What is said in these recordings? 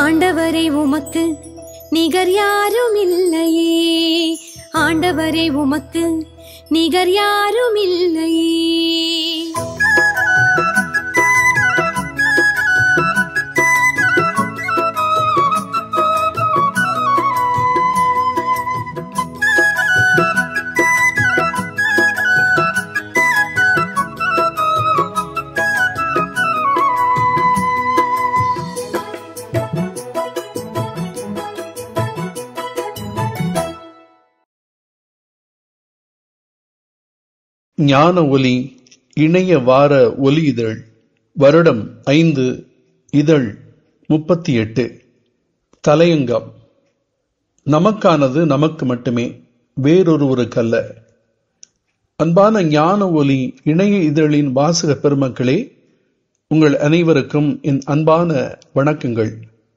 ஆண்டவரே உமக்கு நிகர் யாரும் இல்லையே ஆண்டவரே உமக்கு நிகர் யாரும் இல்லையே ஞான ஒலி இணைய வார ஒலி இதழ் வருடம் ஐந்து இதழ் முப்பத்தி எட்டு தலையங்கம் நமக்கானது நமக்கு மட்டுமே வேறொருவருக்கல்ல அன்பான ஞான ஒலி இணைய இதழின் வாசக பெருமக்களே உங்கள் அனைவருக்கும் என் அன்பான வணக்கங்கள்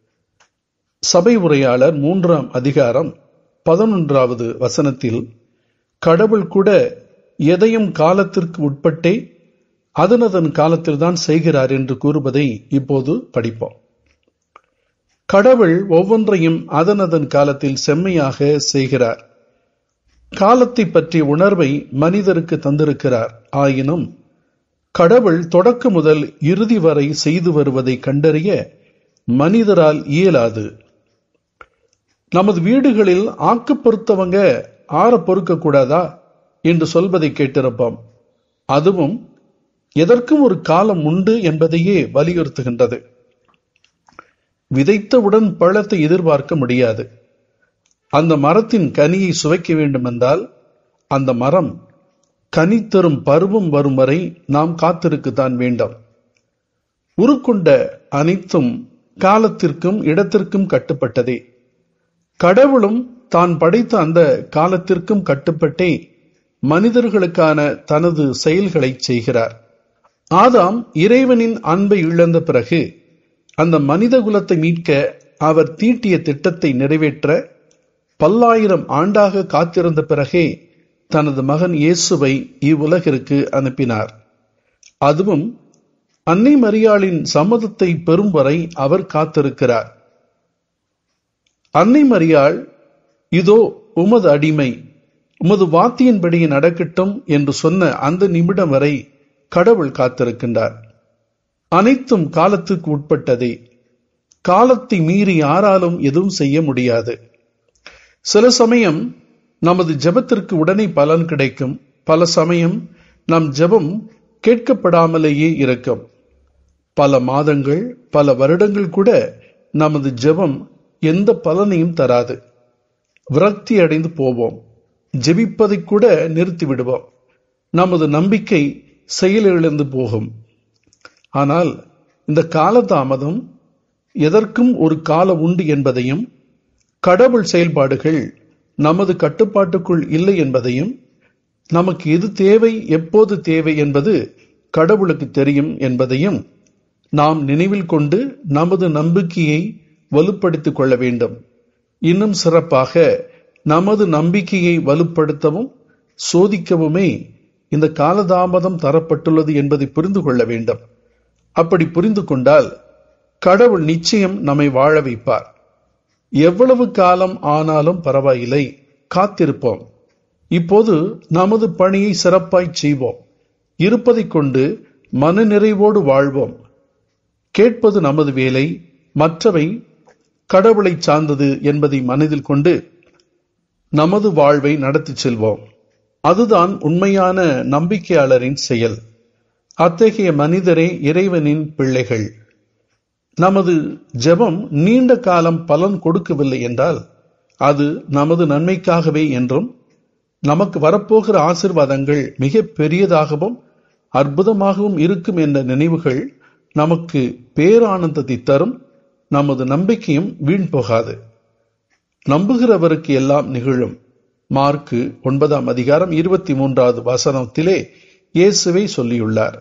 சபை உரையாளர் மூன்றாம் அதிகாரம் பதினொன்றாவது வசனத்தில் கடவுள் கூட எதையும் காலத்திற்கு உட்பட்டே அதனதன் காலத்தில்தான் செய்கிறார் என்று கூறுவதை இப்போது படிப்போம் கடவுள் ஒவ்வொன்றையும் அதனதன் காலத்தில் செம்மையாக செய்கிறார் காலத்தை பற்றிய உணர்வை மனிதருக்கு தந்திருக்கிறார் ஆயினும் கடவுள் தொடக்க முதல் இறுதி வரை செய்து வருவதை கண்டறிய மனிதரால் இயலாது நமது வீடுகளில் ஆக்கு பொறுத்தவங்க ஆற பொறுக்க கூடாதா என்று சொல்வதை கேட்டிருப்போம் அதுவும் எதற்கும் ஒரு காலம் உண்டு என்பதையே வலியுறுத்துகின்றது விதைத்தவுடன் பழத்தை எதிர்பார்க்க முடியாது அந்த மரத்தின் கனியை சுவைக்க வேண்டுமென்றால் அந்த மரம் கனி தரும் பருவம் வரும் வரை நாம் காத்திருக்கத்தான் வேண்டும் உருக்கொண்ட அனைத்தும் காலத்திற்கும் இடத்திற்கும் கட்டுப்பட்டதே கடவுளும் தான் படைத்த அந்த காலத்திற்கும் கட்டுப்பட்டே மனிதர்களுக்கான தனது செயல்களை செய்கிறார் ஆதாம் இறைவனின் அன்பை இழந்த பிறகு அந்த மனித குலத்தை மீட்க அவர் தீட்டிய திட்டத்தை நிறைவேற்ற பல்லாயிரம் ஆண்டாக காத்திருந்த பிறகே தனது மகன் இயேசுவை இவ்வுலகிற்கு அனுப்பினார் அதுவும் அன்னை மரியாளின் சம்மதத்தை பெறும் வரை அவர் காத்திருக்கிறார் அன்னை மரியாள் இதோ உமது அடிமை உமது வாத்தியின்படி நடக்கட்டும் என்று சொன்ன அந்த நிமிடம் வரை கடவுள் காத்திருக்கின்றார் அனைத்தும் காலத்துக்கு உட்பட்டதே காலத்தை மீறி யாராலும் எதுவும் செய்ய முடியாது சில சமயம் நமது ஜெபத்திற்கு உடனே பலன் கிடைக்கும் பல சமயம் நம் ஜெபம் கேட்கப்படாமலேயே இருக்கும் பல மாதங்கள் பல வருடங்கள் கூட நமது ஜெபம் எந்த பலனையும் தராது விரக்தி அடைந்து போவோம் ஜெபிப்பதை கூட நிறுத்தி விடுவோம் நமது நம்பிக்கை செயலிழந்து போகும் ஆனால் இந்த காலதாமதம் எதற்கும் ஒரு காலம் உண்டு என்பதையும் கடவுள் செயல்பாடுகள் நமது கட்டுப்பாட்டுக்குள் இல்லை என்பதையும் நமக்கு எது தேவை எப்போது தேவை என்பது கடவுளுக்கு தெரியும் என்பதையும் நாம் நினைவில் கொண்டு நமது நம்பிக்கையை வலுப்படுத்திக் கொள்ள வேண்டும் இன்னும் சிறப்பாக நமது நம்பிக்கையை வலுப்படுத்தவும் சோதிக்கவுமே இந்த காலதாமதம் தரப்பட்டுள்ளது என்பதை புரிந்து கொள்ள வேண்டும் அப்படி புரிந்து கொண்டால் கடவுள் நிச்சயம் நம்மை வாழ வைப்பார் எவ்வளவு காலம் ஆனாலும் பரவாயில்லை காத்திருப்போம் இப்போது நமது பணியை சிறப்பாய் செய்வோம் இருப்பதைக் கொண்டு மனநிறைவோடு வாழ்வோம் கேட்பது நமது வேலை மற்றவை கடவுளை சார்ந்தது என்பதை மனதில் கொண்டு நமது வாழ்வை நடத்தி செல்வோம் அதுதான் உண்மையான நம்பிக்கையாளரின் செயல் அத்தகைய மனிதரே இறைவனின் பிள்ளைகள் நமது ஜெபம் நீண்ட காலம் பலன் கொடுக்கவில்லை என்றால் அது நமது நன்மைக்காகவே என்றும் நமக்கு வரப்போகிற ஆசிர்வாதங்கள் மிக பெரியதாகவும் அற்புதமாகவும் இருக்கும் என்ற நினைவுகள் நமக்கு பேரானந்தத்தை தரும் நமது நம்பிக்கையும் வீண் போகாது நம்புகிறவருக்கு எல்லாம் நிகழும் மார்க்கு ஒன்பதாம் அதிகாரம் இருபத்தி மூன்றாவது வசனத்திலே இயேசுவை சொல்லியுள்ளார்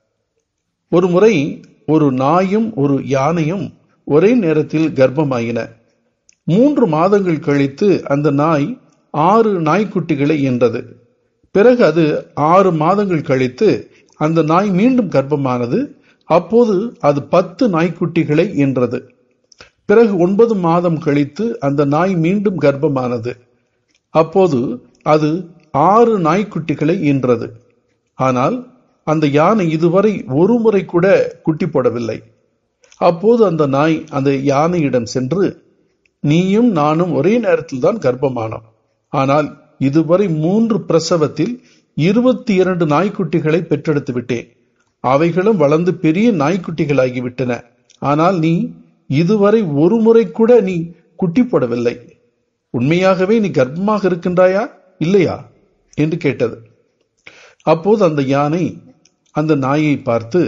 ஒரு முறை ஒரு நாயும் ஒரு யானையும் ஒரே நேரத்தில் கர்ப்பமாயின மூன்று மாதங்கள் கழித்து அந்த நாய் ஆறு நாய்க்குட்டிகளை ஈன்றது பிறகு அது ஆறு மாதங்கள் கழித்து அந்த நாய் மீண்டும் கர்ப்பமானது அப்போது அது பத்து நாய்க்குட்டிகளை ஈன்றது பிறகு ஒன்பது மாதம் கழித்து அந்த நாய் மீண்டும் கர்ப்பமானது அப்போது அது ஆறு நாய்க்குட்டிகளை ஈன்றது ஆனால் அந்த யானை இதுவரை ஒரு முறை கூட குட்டி போடவில்லை அப்போது அந்த நாய் அந்த யானையிடம் சென்று நீயும் நானும் ஒரே நேரத்தில் தான் கர்ப்பமானோம் ஆனால் இதுவரை மூன்று பிரசவத்தில் இருபத்தி இரண்டு நாய்க்குட்டிகளை பெற்றெடுத்து விட்டேன் அவைகளும் வளர்ந்து பெரிய நாய்க்குட்டிகளாகிவிட்டன ஆனால் நீ இதுவரை ஒரு முறை கூட நீ குட்டி போடவில்லை உண்மையாகவே நீ கர்ப்பமாக இருக்கின்றாயா இல்லையா என்று கேட்டது அப்போது அந்த யானை அந்த நாயை பார்த்து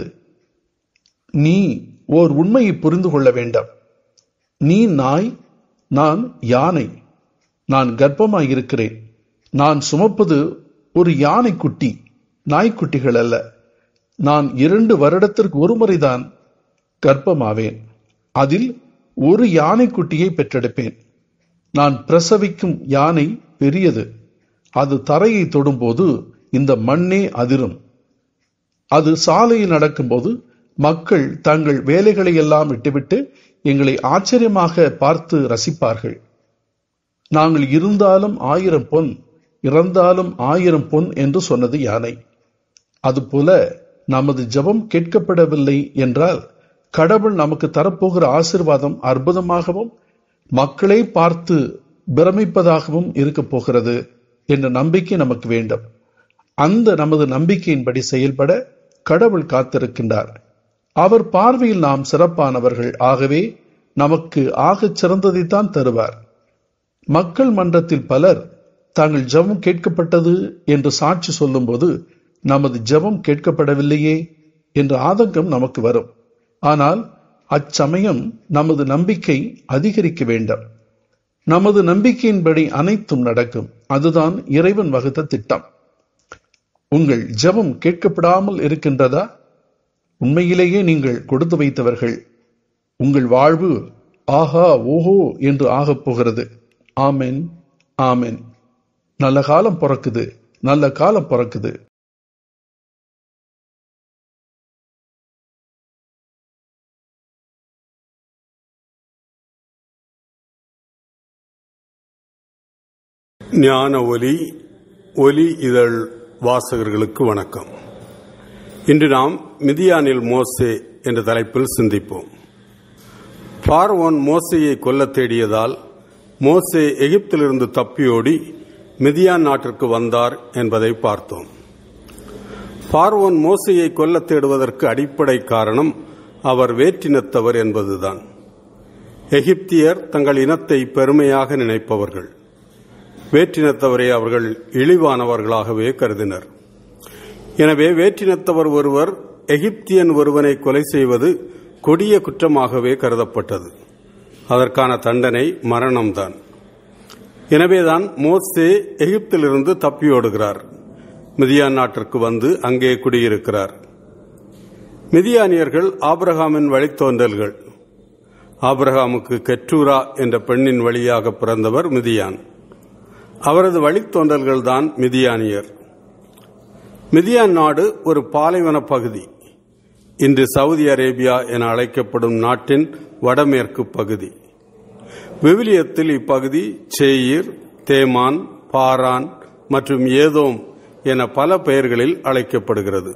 நீ ஓர் உண்மையை புரிந்து கொள்ள வேண்டாம் நீ நாய் நான் யானை நான் கர்ப்பமாய் இருக்கிறேன் நான் சுமப்பது ஒரு யானை குட்டி நாய்க்குட்டிகள் அல்ல நான் இரண்டு வருடத்திற்கு ஒரு முறைதான் கர்ப்பமாவேன் அதில் ஒரு யானை குட்டியை பெற்றெடுப்பேன் நான் பிரசவிக்கும் யானை பெரியது அது தரையை தொடும்போது இந்த மண்ணே அதிரும் அது சாலையில் நடக்கும்போது மக்கள் தங்கள் வேலைகளை எல்லாம் விட்டுவிட்டு எங்களை ஆச்சரியமாக பார்த்து ரசிப்பார்கள் நாங்கள் இருந்தாலும் ஆயிரம் பொன் இறந்தாலும் ஆயிரம் பொன் என்று சொன்னது யானை அதுபோல நமது ஜெபம் கேட்கப்படவில்லை என்றால் கடவுள் நமக்கு தரப்போகிற ஆசிர்வாதம் அற்புதமாகவும் மக்களை பார்த்து பிரமிப்பதாகவும் இருக்க போகிறது என்ற நம்பிக்கை நமக்கு வேண்டும் அந்த நமது நம்பிக்கையின்படி செயல்பட கடவுள் காத்திருக்கின்றார் அவர் பார்வையில் நாம் சிறப்பானவர்கள் ஆகவே நமக்கு ஆகச் சிறந்ததைத்தான் தருவார் மக்கள் மன்றத்தில் பலர் தாங்கள் ஜெபம் கேட்கப்பட்டது என்று சாட்சி சொல்லும்போது நமது ஜெபம் கேட்கப்படவில்லையே என்ற ஆதங்கம் நமக்கு வரும் ஆனால் அச்சமயம் நமது நம்பிக்கை அதிகரிக்க வேண்டும் நமது நம்பிக்கையின்படி அனைத்தும் நடக்கும் அதுதான் இறைவன் வகுத்த திட்டம் உங்கள் ஜெபம் கேட்கப்படாமல் இருக்கின்றதா உண்மையிலேயே நீங்கள் கொடுத்து வைத்தவர்கள் உங்கள் வாழ்வு ஆஹா ஓஹோ என்று ஆகப் போகிறது ஆமென் ஆமென் நல்ல காலம் பிறக்குது நல்ல காலம் பிறக்குது ஞான ஒலி ஒலி இதழ் வாசகர்களுக்கு வணக்கம் இன்று நாம் மிதியானில் மோசே என்ற தலைப்பில் சிந்திப்போம் பார்வோன் மோசையை கொல்ல தேடியதால் மோசே எகிப்திலிருந்து தப்பியோடி மிதியான் நாட்டிற்கு வந்தார் என்பதை பார்த்தோம் பார்வோன் மோசையை கொல்ல தேடுவதற்கு அடிப்படை காரணம் அவர் வேற்றினத்தவர் என்பதுதான் எகிப்தியர் தங்கள் இனத்தை பெருமையாக நினைப்பவர்கள் வேற்றினத்தவரை அவர்கள் இழிவானவர்களாகவே கருதினர் எனவே வேற்றினத்தவர் ஒருவர் எகிப்தியன் ஒருவனை கொலை செய்வது கொடிய குற்றமாகவே கருதப்பட்டது அதற்கான தண்டனை மரணம்தான் எனவேதான் மோசே எகிப்திலிருந்து தப்பியோடுகிறார் மிதியான் நாட்டிற்கு வந்து அங்கே குடியிருக்கிறார் மிதியானியர்கள் ஆபிரகாமின் வழித்தோன்றல்கள் ஆபிரகாமுக்கு கெற்றூரா என்ற பெண்ணின் வழியாக பிறந்தவர் மிதியான் அவரது வழித்தோன்றல்கள்தான் மிதியானியர் மிதியான் நாடு ஒரு பாலைவன பகுதி இன்று சவுதி அரேபியா என அழைக்கப்படும் நாட்டின் வடமேற்கு பகுதி விவிலியத்தில் இப்பகுதி சேயீர் தேமான் பாரான் மற்றும் ஏதோம் என பல பெயர்களில் அழைக்கப்படுகிறது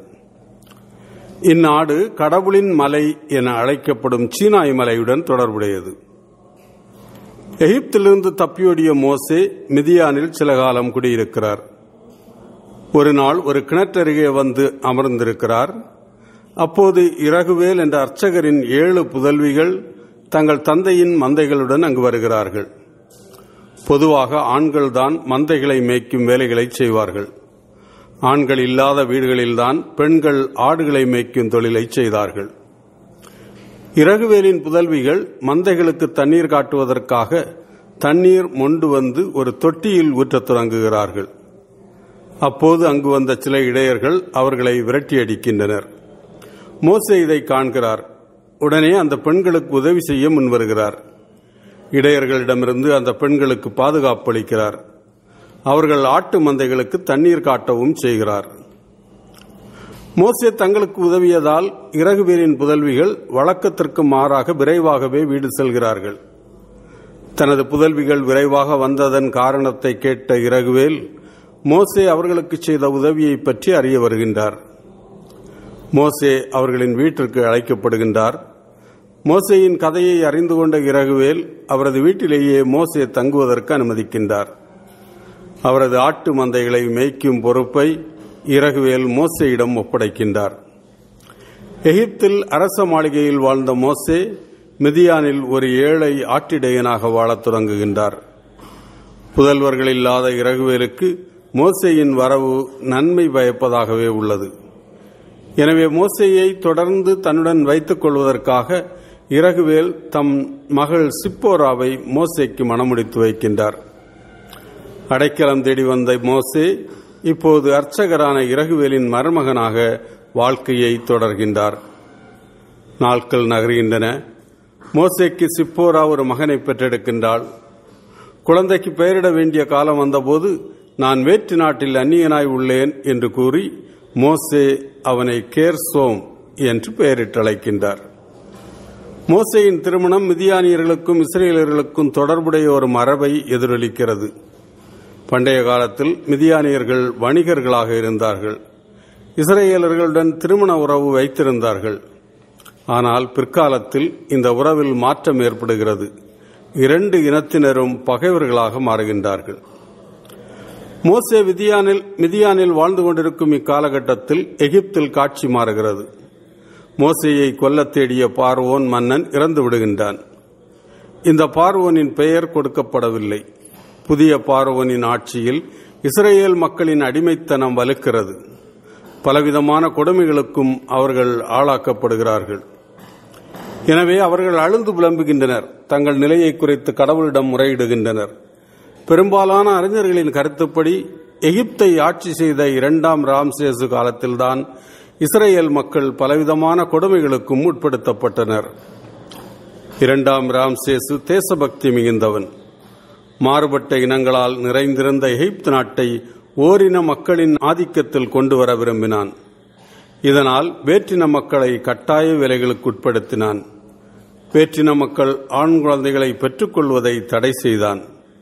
இந்நாடு கடவுளின் மலை என அழைக்கப்படும் சீனாய் மலையுடன் தொடர்புடையது எகிப்திலிருந்து தப்பியோடிய மோசே மிதியானில் சில காலம் குடியிருக்கிறார் ஒரு நாள் ஒரு கிணற்றருகே வந்து அமர்ந்திருக்கிறார் அப்போது இறகுவேல் என்ற அர்ச்சகரின் ஏழு புதல்விகள் தங்கள் தந்தையின் மந்தைகளுடன் அங்கு வருகிறார்கள் பொதுவாக ஆண்கள்தான் மந்தைகளை மேய்க்கும் வேலைகளை செய்வார்கள் ஆண்கள் இல்லாத வீடுகளில்தான் பெண்கள் ஆடுகளை மேய்க்கும் தொழிலை செய்தார்கள் இறகுவேலின் புதல்விகள் மந்தைகளுக்கு தண்ணீர் காட்டுவதற்காக தண்ணீர் மொண்டு வந்து ஒரு தொட்டியில் ஊற்றத் தொடங்குகிறார்கள் அப்போது அங்கு வந்த சில இடையர்கள் அவர்களை விரட்டி அடிக்கின்றனர் மோசே இதை காண்கிறார் உடனே அந்த பெண்களுக்கு உதவி செய்ய முன்வருகிறார் இடையர்களிடமிருந்து அந்த பெண்களுக்கு பாதுகாப்பு அளிக்கிறார் அவர்கள் ஆட்டு மந்தைகளுக்கு தண்ணீர் காட்டவும் செய்கிறார் மோசே தங்களுக்கு உதவியதால் இறகுவேலின் புதல்விகள் வழக்கத்திற்கு மாறாக விரைவாகவே வீடு செல்கிறார்கள் தனது புதல்விகள் விரைவாக வந்ததன் காரணத்தை கேட்ட இறகுவேல் மோசே அவர்களுக்கு செய்த உதவியை பற்றி அறிய வருகின்றார் மோசே அவர்களின் வீட்டிற்கு அழைக்கப்படுகின்றார் மோசேயின் கதையை அறிந்து கொண்ட இறகுவேல் அவரது வீட்டிலேயே மோசே தங்குவதற்கு அனுமதிக்கின்றார் அவரது ஆட்டு மந்தைகளை மேய்க்கும் பொறுப்பை இறகுவேல் மோசேயிடம் ஒப்படைக்கின்றார் எகிப்தில் அரச மாளிகையில் வாழ்ந்த மோசே மிதியானில் ஒரு ஏழை ஆட்டிடையனாக வாழத் தொடங்குகின்றார் புதல்வர்கள் இல்லாத இறகுவேலுக்கு மோசேயின் வரவு நன்மை பயப்பதாகவே உள்ளது எனவே மோசேயை தொடர்ந்து தன்னுடன் வைத்துக் கொள்வதற்காக இறகுவேல் தம் மகள் சிப்போராவை மோசேக்கு மணமுடித்து வைக்கின்றார் அடைக்கலம் தேடி வந்த மோசே இப்போது அர்ச்சகரான இறகுவேலின் மருமகனாக வாழ்க்கையை தொடர்கின்றார் நாட்கள் நகர்கின்றன மோசேக்கு சிப்போரா ஒரு மகனை பெற்றெடுக்கின்றாள் குழந்தைக்கு பெயரிட வேண்டிய காலம் வந்தபோது நான் வேற்று நாட்டில் அந்நியனாய் உள்ளேன் என்று கூறி மோசே அவனை கேர்சோம் என்று பெயரிட்டழைக்கின்றார் மோசேயின் திருமணம் மிதியானியர்களுக்கும் இஸ்ரேலர்களுக்கும் தொடர்புடைய ஒரு மரபை எதிரொலிக்கிறது பண்டைய காலத்தில் மிதியானியர்கள் வணிகர்களாக இருந்தார்கள் இஸ்ரேலர்களுடன் திருமண உறவு வைத்திருந்தார்கள் ஆனால் பிற்காலத்தில் இந்த உறவில் மாற்றம் ஏற்படுகிறது இரண்டு இனத்தினரும் பகைவர்களாக மாறுகின்றார்கள் மோசே விதியானில் மிதியானில் வாழ்ந்து கொண்டிருக்கும் இக்காலகட்டத்தில் எகிப்தில் காட்சி மாறுகிறது மோசேயை கொல்லத் தேடிய பார்வோன் மன்னன் இறந்து விடுகின்றான் இந்த பார்வோனின் பெயர் கொடுக்கப்படவில்லை புதிய பார்வோனின் ஆட்சியில் இஸ்ரேல் மக்களின் அடிமைத்தனம் வலுக்கிறது பலவிதமான கொடுமைகளுக்கும் அவர்கள் ஆளாக்கப்படுகிறார்கள் எனவே அவர்கள் அழுந்து புலம்புகின்றனர் தங்கள் நிலையை குறித்து கடவுளிடம் முறையிடுகின்றனர் பெரும்பாலான அறிஞர்களின் கருத்துப்படி எகிப்தை ஆட்சி செய்த இரண்டாம் ராம்சேசு காலத்தில்தான் இஸ்ரேல் மக்கள் பலவிதமான கொடுமைகளுக்கும் உட்படுத்தப்பட்டனர் இரண்டாம் ராம்சேசு தேசபக்தி மிகுந்தவன் மாறுபட்ட இனங்களால் நிறைந்திருந்த எகிப்து நாட்டை ஓரின மக்களின் ஆதிக்கத்தில் கொண்டு வர விரும்பினான் இதனால் வேற்றின மக்களை கட்டாய வேலைகளுக்கு உட்படுத்தினான் வேற்றின மக்கள் ஆண் குழந்தைகளை பெற்றுக்கொள்வதை தடை செய்தான்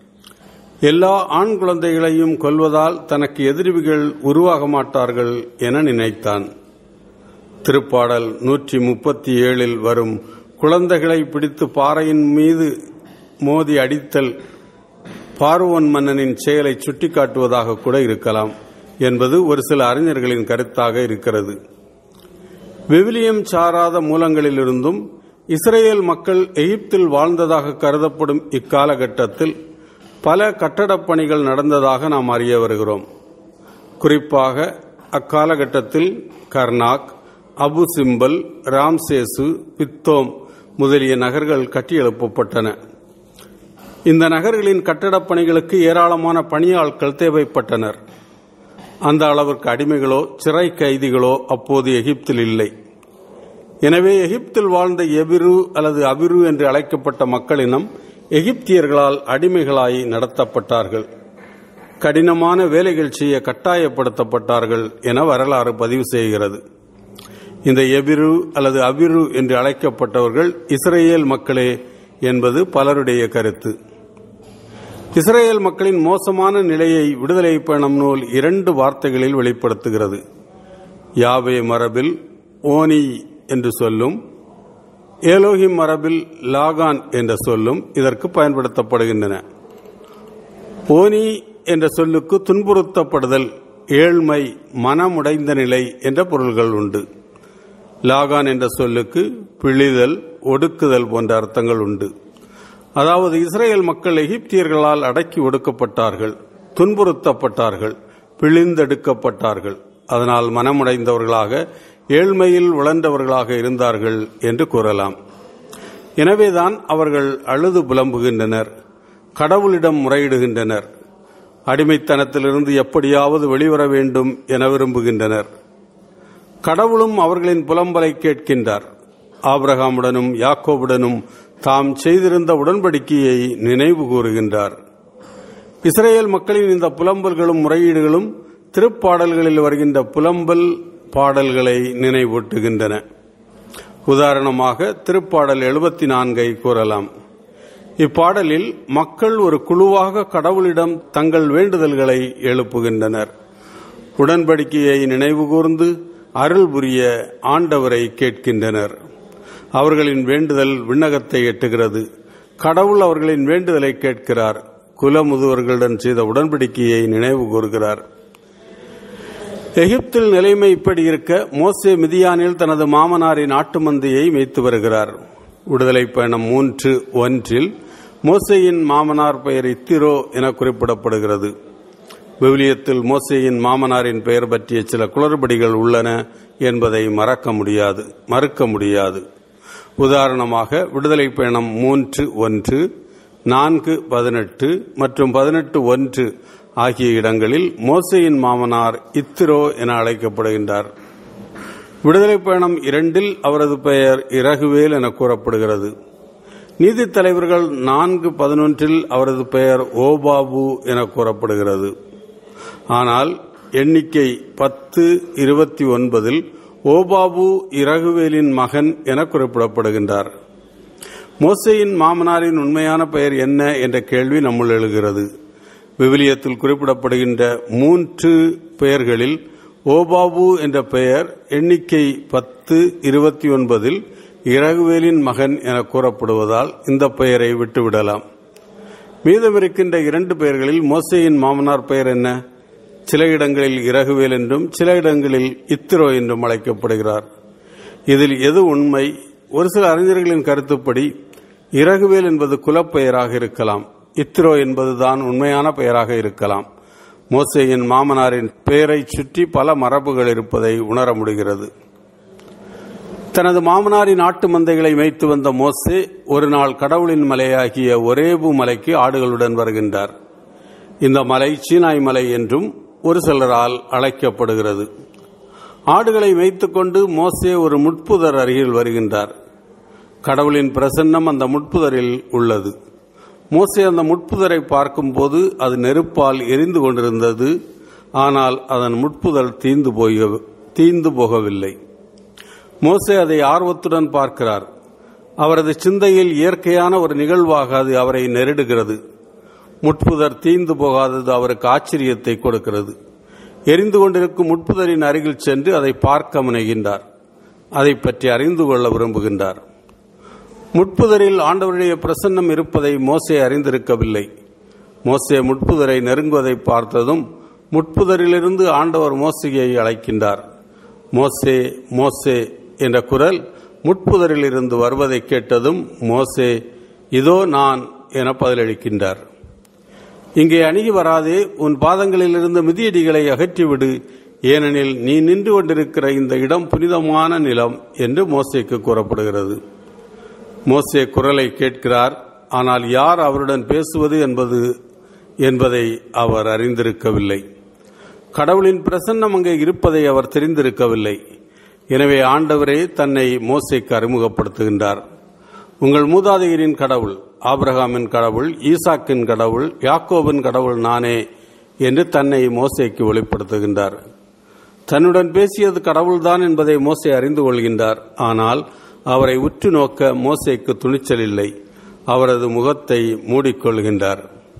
எல்லா ஆண் குழந்தைகளையும் கொல்வதால் தனக்கு எதிரிகள் உருவாக மாட்டார்கள் என நினைத்தான் திருப்பாடல் நூற்றி முப்பத்தி ஏழில் வரும் குழந்தைகளை பிடித்து பாறையின் மீது மோதி அடித்தல் பார்வோன் மன்னனின் செயலை சுட்டிக்காட்டுவதாக கூட இருக்கலாம் என்பது ஒரு சில அறிஞர்களின் கருத்தாக இருக்கிறது விவிலியம் சாராத மூலங்களிலிருந்தும் இஸ்ரேல் மக்கள் எகிப்தில் வாழ்ந்ததாக கருதப்படும் இக்காலகட்டத்தில் பல கட்டடப் பணிகள் நடந்ததாக நாம் அறிய வருகிறோம் குறிப்பாக அக்காலகட்டத்தில் கர்னாக் அபு சிம்பல் ராம்சேசு பித்தோம் முதலிய நகர்கள் கட்டியெழுப்பப்பட்டன இந்த நகர்களின் கட்டடப் பணிகளுக்கு ஏராளமான பணியாட்கள் தேவைப்பட்டனர் அந்த அளவிற்கு அடிமைகளோ சிறை கைதிகளோ அப்போது எகிப்தில் இல்லை எனவே எகிப்தில் வாழ்ந்த எபிரு அல்லது அபிரு என்று அழைக்கப்பட்ட மக்களினம் எகிப்தியர்களால் அடிமைகளாய் நடத்தப்பட்டார்கள் கடினமான வேலைகள் செய்ய கட்டாயப்படுத்தப்பட்டார்கள் என வரலாறு பதிவு செய்கிறது இந்த எபிரு அல்லது அபிரு என்று அழைக்கப்பட்டவர்கள் இஸ்ரேல் மக்களே என்பது பலருடைய கருத்து இஸ்ரேல் மக்களின் மோசமான நிலையை விடுதலை பயணம் நூல் இரண்டு வார்த்தைகளில் வெளிப்படுத்துகிறது யாவே மரபில் ஓனி என்று சொல்லும் ஏலோஹிம் மரபில் லாகான் என்ற சொல்லும் இதற்கு பயன்படுத்தப்படுகின்றன ஓனி என்ற சொல்லுக்கு துன்புறுத்தப்படுதல் ஏழ்மை மனமுடைந்த நிலை என்ற பொருள்கள் உண்டு லாகான் என்ற சொல்லுக்கு பிழிதல் ஒடுக்குதல் போன்ற அர்த்தங்கள் உண்டு அதாவது இஸ்ரேல் மக்கள் எகிப்தியர்களால் அடக்கி ஒடுக்கப்பட்டார்கள் துன்புறுத்தப்பட்டார்கள் பிழிந்தெடுக்கப்பட்டார்கள் அதனால் மனமுடைந்தவர்களாக ஏழ்மையில் உழன்றவர்களாக இருந்தார்கள் என்று கூறலாம் எனவேதான் அவர்கள் அழுது புலம்புகின்றனர் கடவுளிடம் முறையிடுகின்றனர் அடிமைத்தனத்திலிருந்து எப்படியாவது வெளிவர வேண்டும் என விரும்புகின்றனர் கடவுளும் அவர்களின் புலம்பலை கேட்கின்றார் ஆபிரகாமுடனும் யாக்கோவுடனும் தாம் செய்திருந்த உடன்படிக்கையை நினைவு கூறுகின்றார் இஸ்ரேல் மக்களின் இந்த புலம்பல்களும் முறையீடுகளும் திருப்பாடல்களில் வருகின்ற புலம்பல் பாடல்களை நினைவூட்டுகின்றன உதாரணமாக திருப்பாடல் எழுபத்தி நான்கை கூறலாம் இப்பாடலில் மக்கள் ஒரு குழுவாக கடவுளிடம் தங்கள் வேண்டுதல்களை எழுப்புகின்றனர் உடன்படிக்கையை நினைவுகூர்ந்து அருள் புரிய ஆண்டவரை கேட்கின்றனர் அவர்களின் வேண்டுதல் விண்ணகத்தை எட்டுகிறது கடவுள் அவர்களின் வேண்டுதலை கேட்கிறார் குல முதுவர்களுடன் செய்த உடன்படிக்கையை நினைவு கூறுகிறார் எகிப்தில் நிலைமை இப்படி இருக்க மோசே மிதியானில் தனது மாமனாரின் ஆட்டு மந்தையை மேய்த்து வருகிறார் விடுதலை பயணம் மூன்று ஒன்றில் மோசேயின் மாமனார் பெயர் இத்திரோ என குறிப்பிடப்படுகிறது விவிலியத்தில் மோசேயின் மாமனாரின் பெயர் பற்றிய சில குளறுபடிகள் உள்ளன என்பதை மறக்க முடியாது மறுக்க முடியாது உதாரணமாக விடுதலை பயணம் மூன்று ஒன்று நான்கு பதினெட்டு மற்றும் பதினெட்டு ஒன்று ஆகிய இடங்களில் மோசையின் மாமனார் இத்திரோ என அழைக்கப்படுகின்றார் விடுதலை பயணம் இரண்டில் அவரது பெயர் இறகுவேல் என கூறப்படுகிறது நீதித் தலைவர்கள் நான்கு பதினொன்றில் அவரது பெயர் ஓபாபு என கூறப்படுகிறது ஆனால் எண்ணிக்கை பத்து இருபத்தி ஒன்பதில் ஓபாபு இறகுவேலின் மகன் என குறிப்பிடப்படுகின்றார் மோசையின் மாமனாரின் உண்மையான பெயர் என்ன என்ற கேள்வி நம்முள் எழுகிறது விவிலியத்தில் குறிப்பிடப்படுகின்ற மூன்று பெயர்களில் ஓபாபு என்ற பெயர் எண்ணிக்கை பத்து இருபத்தி ஒன்பதில் இறகுவேலின் மகன் என கூறப்படுவதால் இந்த பெயரை விட்டுவிடலாம் மீதமிருக்கின்ற இரண்டு பெயர்களில் மோசையின் மாமனார் பெயர் என்ன சில இடங்களில் இறகுவேல் என்றும் சில இடங்களில் இத்திரோ என்றும் அழைக்கப்படுகிறார் இதில் எது உண்மை ஒரு சில அறிஞர்களின் கருத்துப்படி இறகுவேல் என்பது குலப்பெயராக இருக்கலாம் இத்திரோ என்பதுதான் உண்மையான பெயராக இருக்கலாம் மோசேயின் மாமனாரின் பெயரை சுற்றி பல மரபுகள் இருப்பதை உணர முடிகிறது தனது மாமனாரின் ஆட்டு மந்தைகளை மேய்த்து வந்த மோசே ஒரு நாள் கடவுளின் மலையாகிய ஒரேபு மலைக்கு ஆடுகளுடன் வருகின்றார் இந்த மலை சீனாய் மலை என்றும் ஒரு சிலரால் அழைக்கப்படுகிறது ஆடுகளை மேய்த்துக் கொண்டு மோசே ஒரு முட்புதர் அருகில் வருகின்றார் கடவுளின் பிரசன்னம் அந்த முட்புதரில் உள்ளது மோசே அந்த முட்புதரை பார்க்கும்போது அது நெருப்பால் எரிந்து கொண்டிருந்தது ஆனால் அதன் முட்புதல் தீந்து போக தீந்து போகவில்லை மோசே அதை ஆர்வத்துடன் பார்க்கிறார் அவரது சிந்தையில் இயற்கையான ஒரு நிகழ்வாக அது அவரை நெருடுகிறது முட்புதர் தீந்து போகாதது அவருக்கு ஆச்சரியத்தை கொடுக்கிறது எரிந்து கொண்டிருக்கும் முட்புதரின் அருகில் சென்று அதை பார்க்க முனைகின்றார் அதை பற்றி அறிந்து கொள்ள விரும்புகின்றார் முட்புதரில் ஆண்டவருடைய பிரசன்னம் இருப்பதை மோசே அறிந்திருக்கவில்லை மோசே முட்புதரை நெருங்குவதை பார்த்ததும் முட்புதரிலிருந்து ஆண்டவர் மோசையை அழைக்கின்றார் மோசே மோசே என்ற குரல் முட்புதரில் இருந்து வருவதை கேட்டதும் மோசே இதோ நான் என பதிலளிக்கின்றார் இங்கே அணுகி வராதே உன் பாதங்களிலிருந்து மிதியடிகளை அகற்றிவிடு ஏனெனில் நீ நின்று கொண்டிருக்கிற இந்த இடம் புனிதமான நிலம் என்று மோசேக்கு கூறப்படுகிறது மோசே குரலை கேட்கிறார் ஆனால் யார் அவருடன் பேசுவது என்பது என்பதை அவர் அறிந்திருக்கவில்லை கடவுளின் பிரசன்னம் அங்கே இருப்பதை அவர் தெரிந்திருக்கவில்லை எனவே ஆண்டவரே தன்னை மோசைக்கு அறிமுகப்படுத்துகின்றார் உங்கள் மூதாதையரின் கடவுள் ஆபிரகாமின் கடவுள் ஈசாக்கின் கடவுள் யாக்கோபின் கடவுள் நானே என்று தன்னை மோசைக்கு வெளிப்படுத்துகின்றார் தன்னுடன் பேசியது கடவுள்தான் என்பதை மோசை அறிந்து கொள்கின்றார் ஆனால் அவரை உற்று நோக்க மோசைக்கு துணிச்சல் இல்லை அவரது முகத்தை மூடிக்கொள்கின்றார்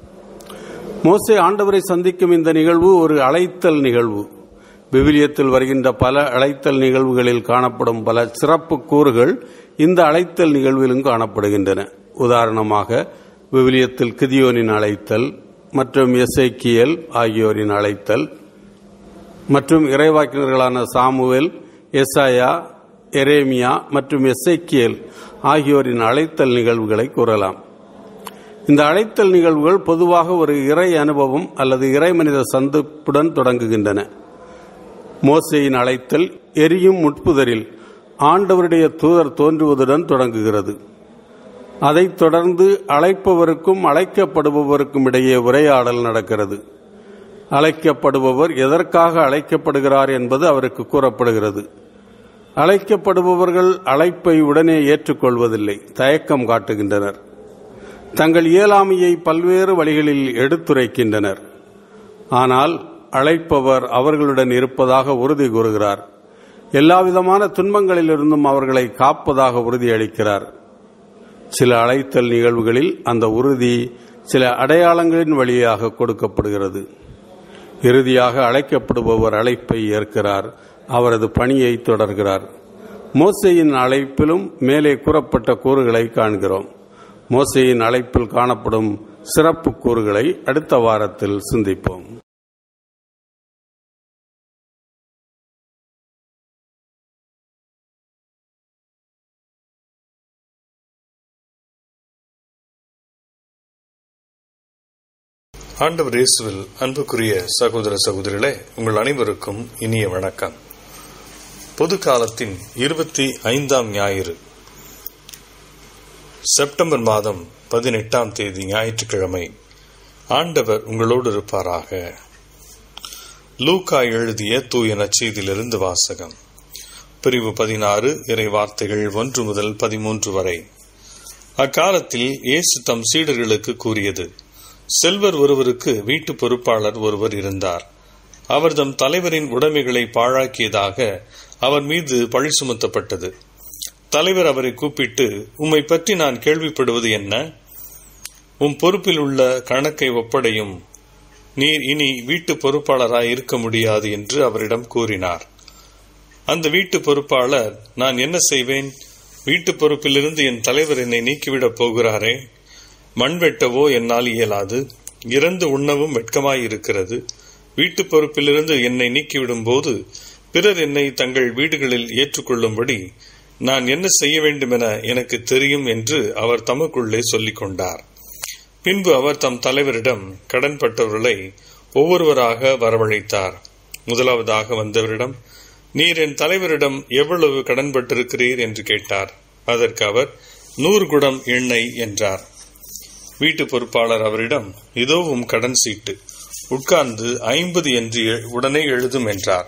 மோசே ஆண்டவரை சந்திக்கும் இந்த நிகழ்வு ஒரு அழைத்தல் நிகழ்வு விவிலியத்தில் வருகின்ற பல அழைத்தல் நிகழ்வுகளில் காணப்படும் பல சிறப்பு கூறுகள் இந்த அழைத்தல் நிகழ்விலும் காணப்படுகின்றன உதாரணமாக விவிலியத்தில் கிதியோனின் அழைத்தல் மற்றும் எசேக்கியல் ஆகியோரின் அழைத்தல் மற்றும் இறைவாக்கினர்களான சாமுவேல் எசாயா எரேமியா மற்றும் எசேக்கியல் ஆகியோரின் அழைத்தல் நிகழ்வுகளை கூறலாம் இந்த அழைத்தல் நிகழ்வுகள் பொதுவாக ஒரு இறை அனுபவம் அல்லது இறைமனித சந்திப்புடன் தொடங்குகின்றன மோசையின் அழைத்தல் எரியும் முட்புதரில் ஆண்டவருடைய தூதர் தோன்றுவதுடன் தொடங்குகிறது அதைத் தொடர்ந்து அழைப்பவருக்கும் அழைக்கப்படுபவருக்கும் இடையே உரையாடல் நடக்கிறது அழைக்கப்படுபவர் எதற்காக அழைக்கப்படுகிறார் என்பது அவருக்கு கூறப்படுகிறது அழைக்கப்படுபவர்கள் அழைப்பை உடனே ஏற்றுக்கொள்வதில்லை தயக்கம் காட்டுகின்றனர் தங்கள் இயலாமையை பல்வேறு வழிகளில் எடுத்துரைக்கின்றனர் ஆனால் அழைப்பவர் அவர்களுடன் இருப்பதாக உறுதி கூறுகிறார் எல்லாவிதமான துன்பங்களிலிருந்தும் அவர்களை காப்பதாக உறுதியளிக்கிறார் சில அழைத்தல் நிகழ்வுகளில் அந்த உறுதி சில அடையாளங்களின் வழியாக கொடுக்கப்படுகிறது இறுதியாக அழைக்கப்படுபவர் அழைப்பை ஏற்கிறார் அவரது பணியை தொடர்கிறார் மோசையின் அழைப்பிலும் மேலே கூறப்பட்ட கூறுகளை காண்கிறோம் மோசையின் அழைப்பில் காணப்படும் சிறப்பு கூறுகளை அடுத்த வாரத்தில் சிந்திப்போம் ஆண்டவர் இயேசுவில் அன்புக்குரிய சகோதர சகோதரிகளே உங்கள் அனைவருக்கும் இனிய வணக்கம் பொது காலத்தின் இருபத்தி ஐந்தாம் ஞாயிறு செப்டம்பர் மாதம் பதினெட்டாம் தேதி ஞாயிற்றுக்கிழமை ஆண்டவர் உங்களோடு இருப்பாராக லூக்கா எழுதிய தூய நச்செய்தியிலிருந்து வாசகம் பிரிவு பதினாறு இறை வார்த்தைகள் ஒன்று முதல் பதிமூன்று வரை அக்காலத்தில் இயேசு தம் சீடர்களுக்கு கூறியது செல்வர் ஒருவருக்கு வீட்டு பொறுப்பாளர் ஒருவர் இருந்தார் அவர் தம் தலைவரின் உடைமைகளை பாழாக்கியதாக அவர் மீது பழி சுமத்தப்பட்டது தலைவர் அவரை கூப்பிட்டு உம்மை பற்றி நான் கேள்விப்படுவது என்ன உம் பொறுப்பில் உள்ள கணக்கை ஒப்படையும் நீர் இனி வீட்டு பொறுப்பாளராய் இருக்க முடியாது என்று அவரிடம் கூறினார் அந்த வீட்டு பொறுப்பாளர் நான் என்ன செய்வேன் வீட்டு பொறுப்பிலிருந்து என் தலைவர் என்னை நீக்கிவிடப் போகிறாரே மண் வெட்டவோ என்னால் இயலாது இறந்து உண்ணவும் வெட்கமாயிருக்கிறது வீட்டு பொறுப்பிலிருந்து என்னை நீக்கிவிடும் போது பிறர் என்னை தங்கள் வீடுகளில் ஏற்றுக்கொள்ளும்படி நான் என்ன செய்ய வேண்டுமென எனக்கு தெரியும் என்று அவர் தமக்குள்ளே சொல்லிக் கொண்டார் பின்பு அவர் தம் தலைவரிடம் கடன்பட்டவர்களை ஒவ்வொருவராக வரவழைத்தார் முதலாவதாக வந்தவரிடம் நீர் என் தலைவரிடம் எவ்வளவு கடன்பட்டிருக்கிறீர் என்று கேட்டார் அதற்கு அவர் நூறு குடம் எண்ணெய் என்றார் வீட்டு பொறுப்பாளர் அவரிடம் இதோவும் கடன் சீட்டு உட்கார்ந்து ஐம்பது என்று உடனே எழுதும் என்றார்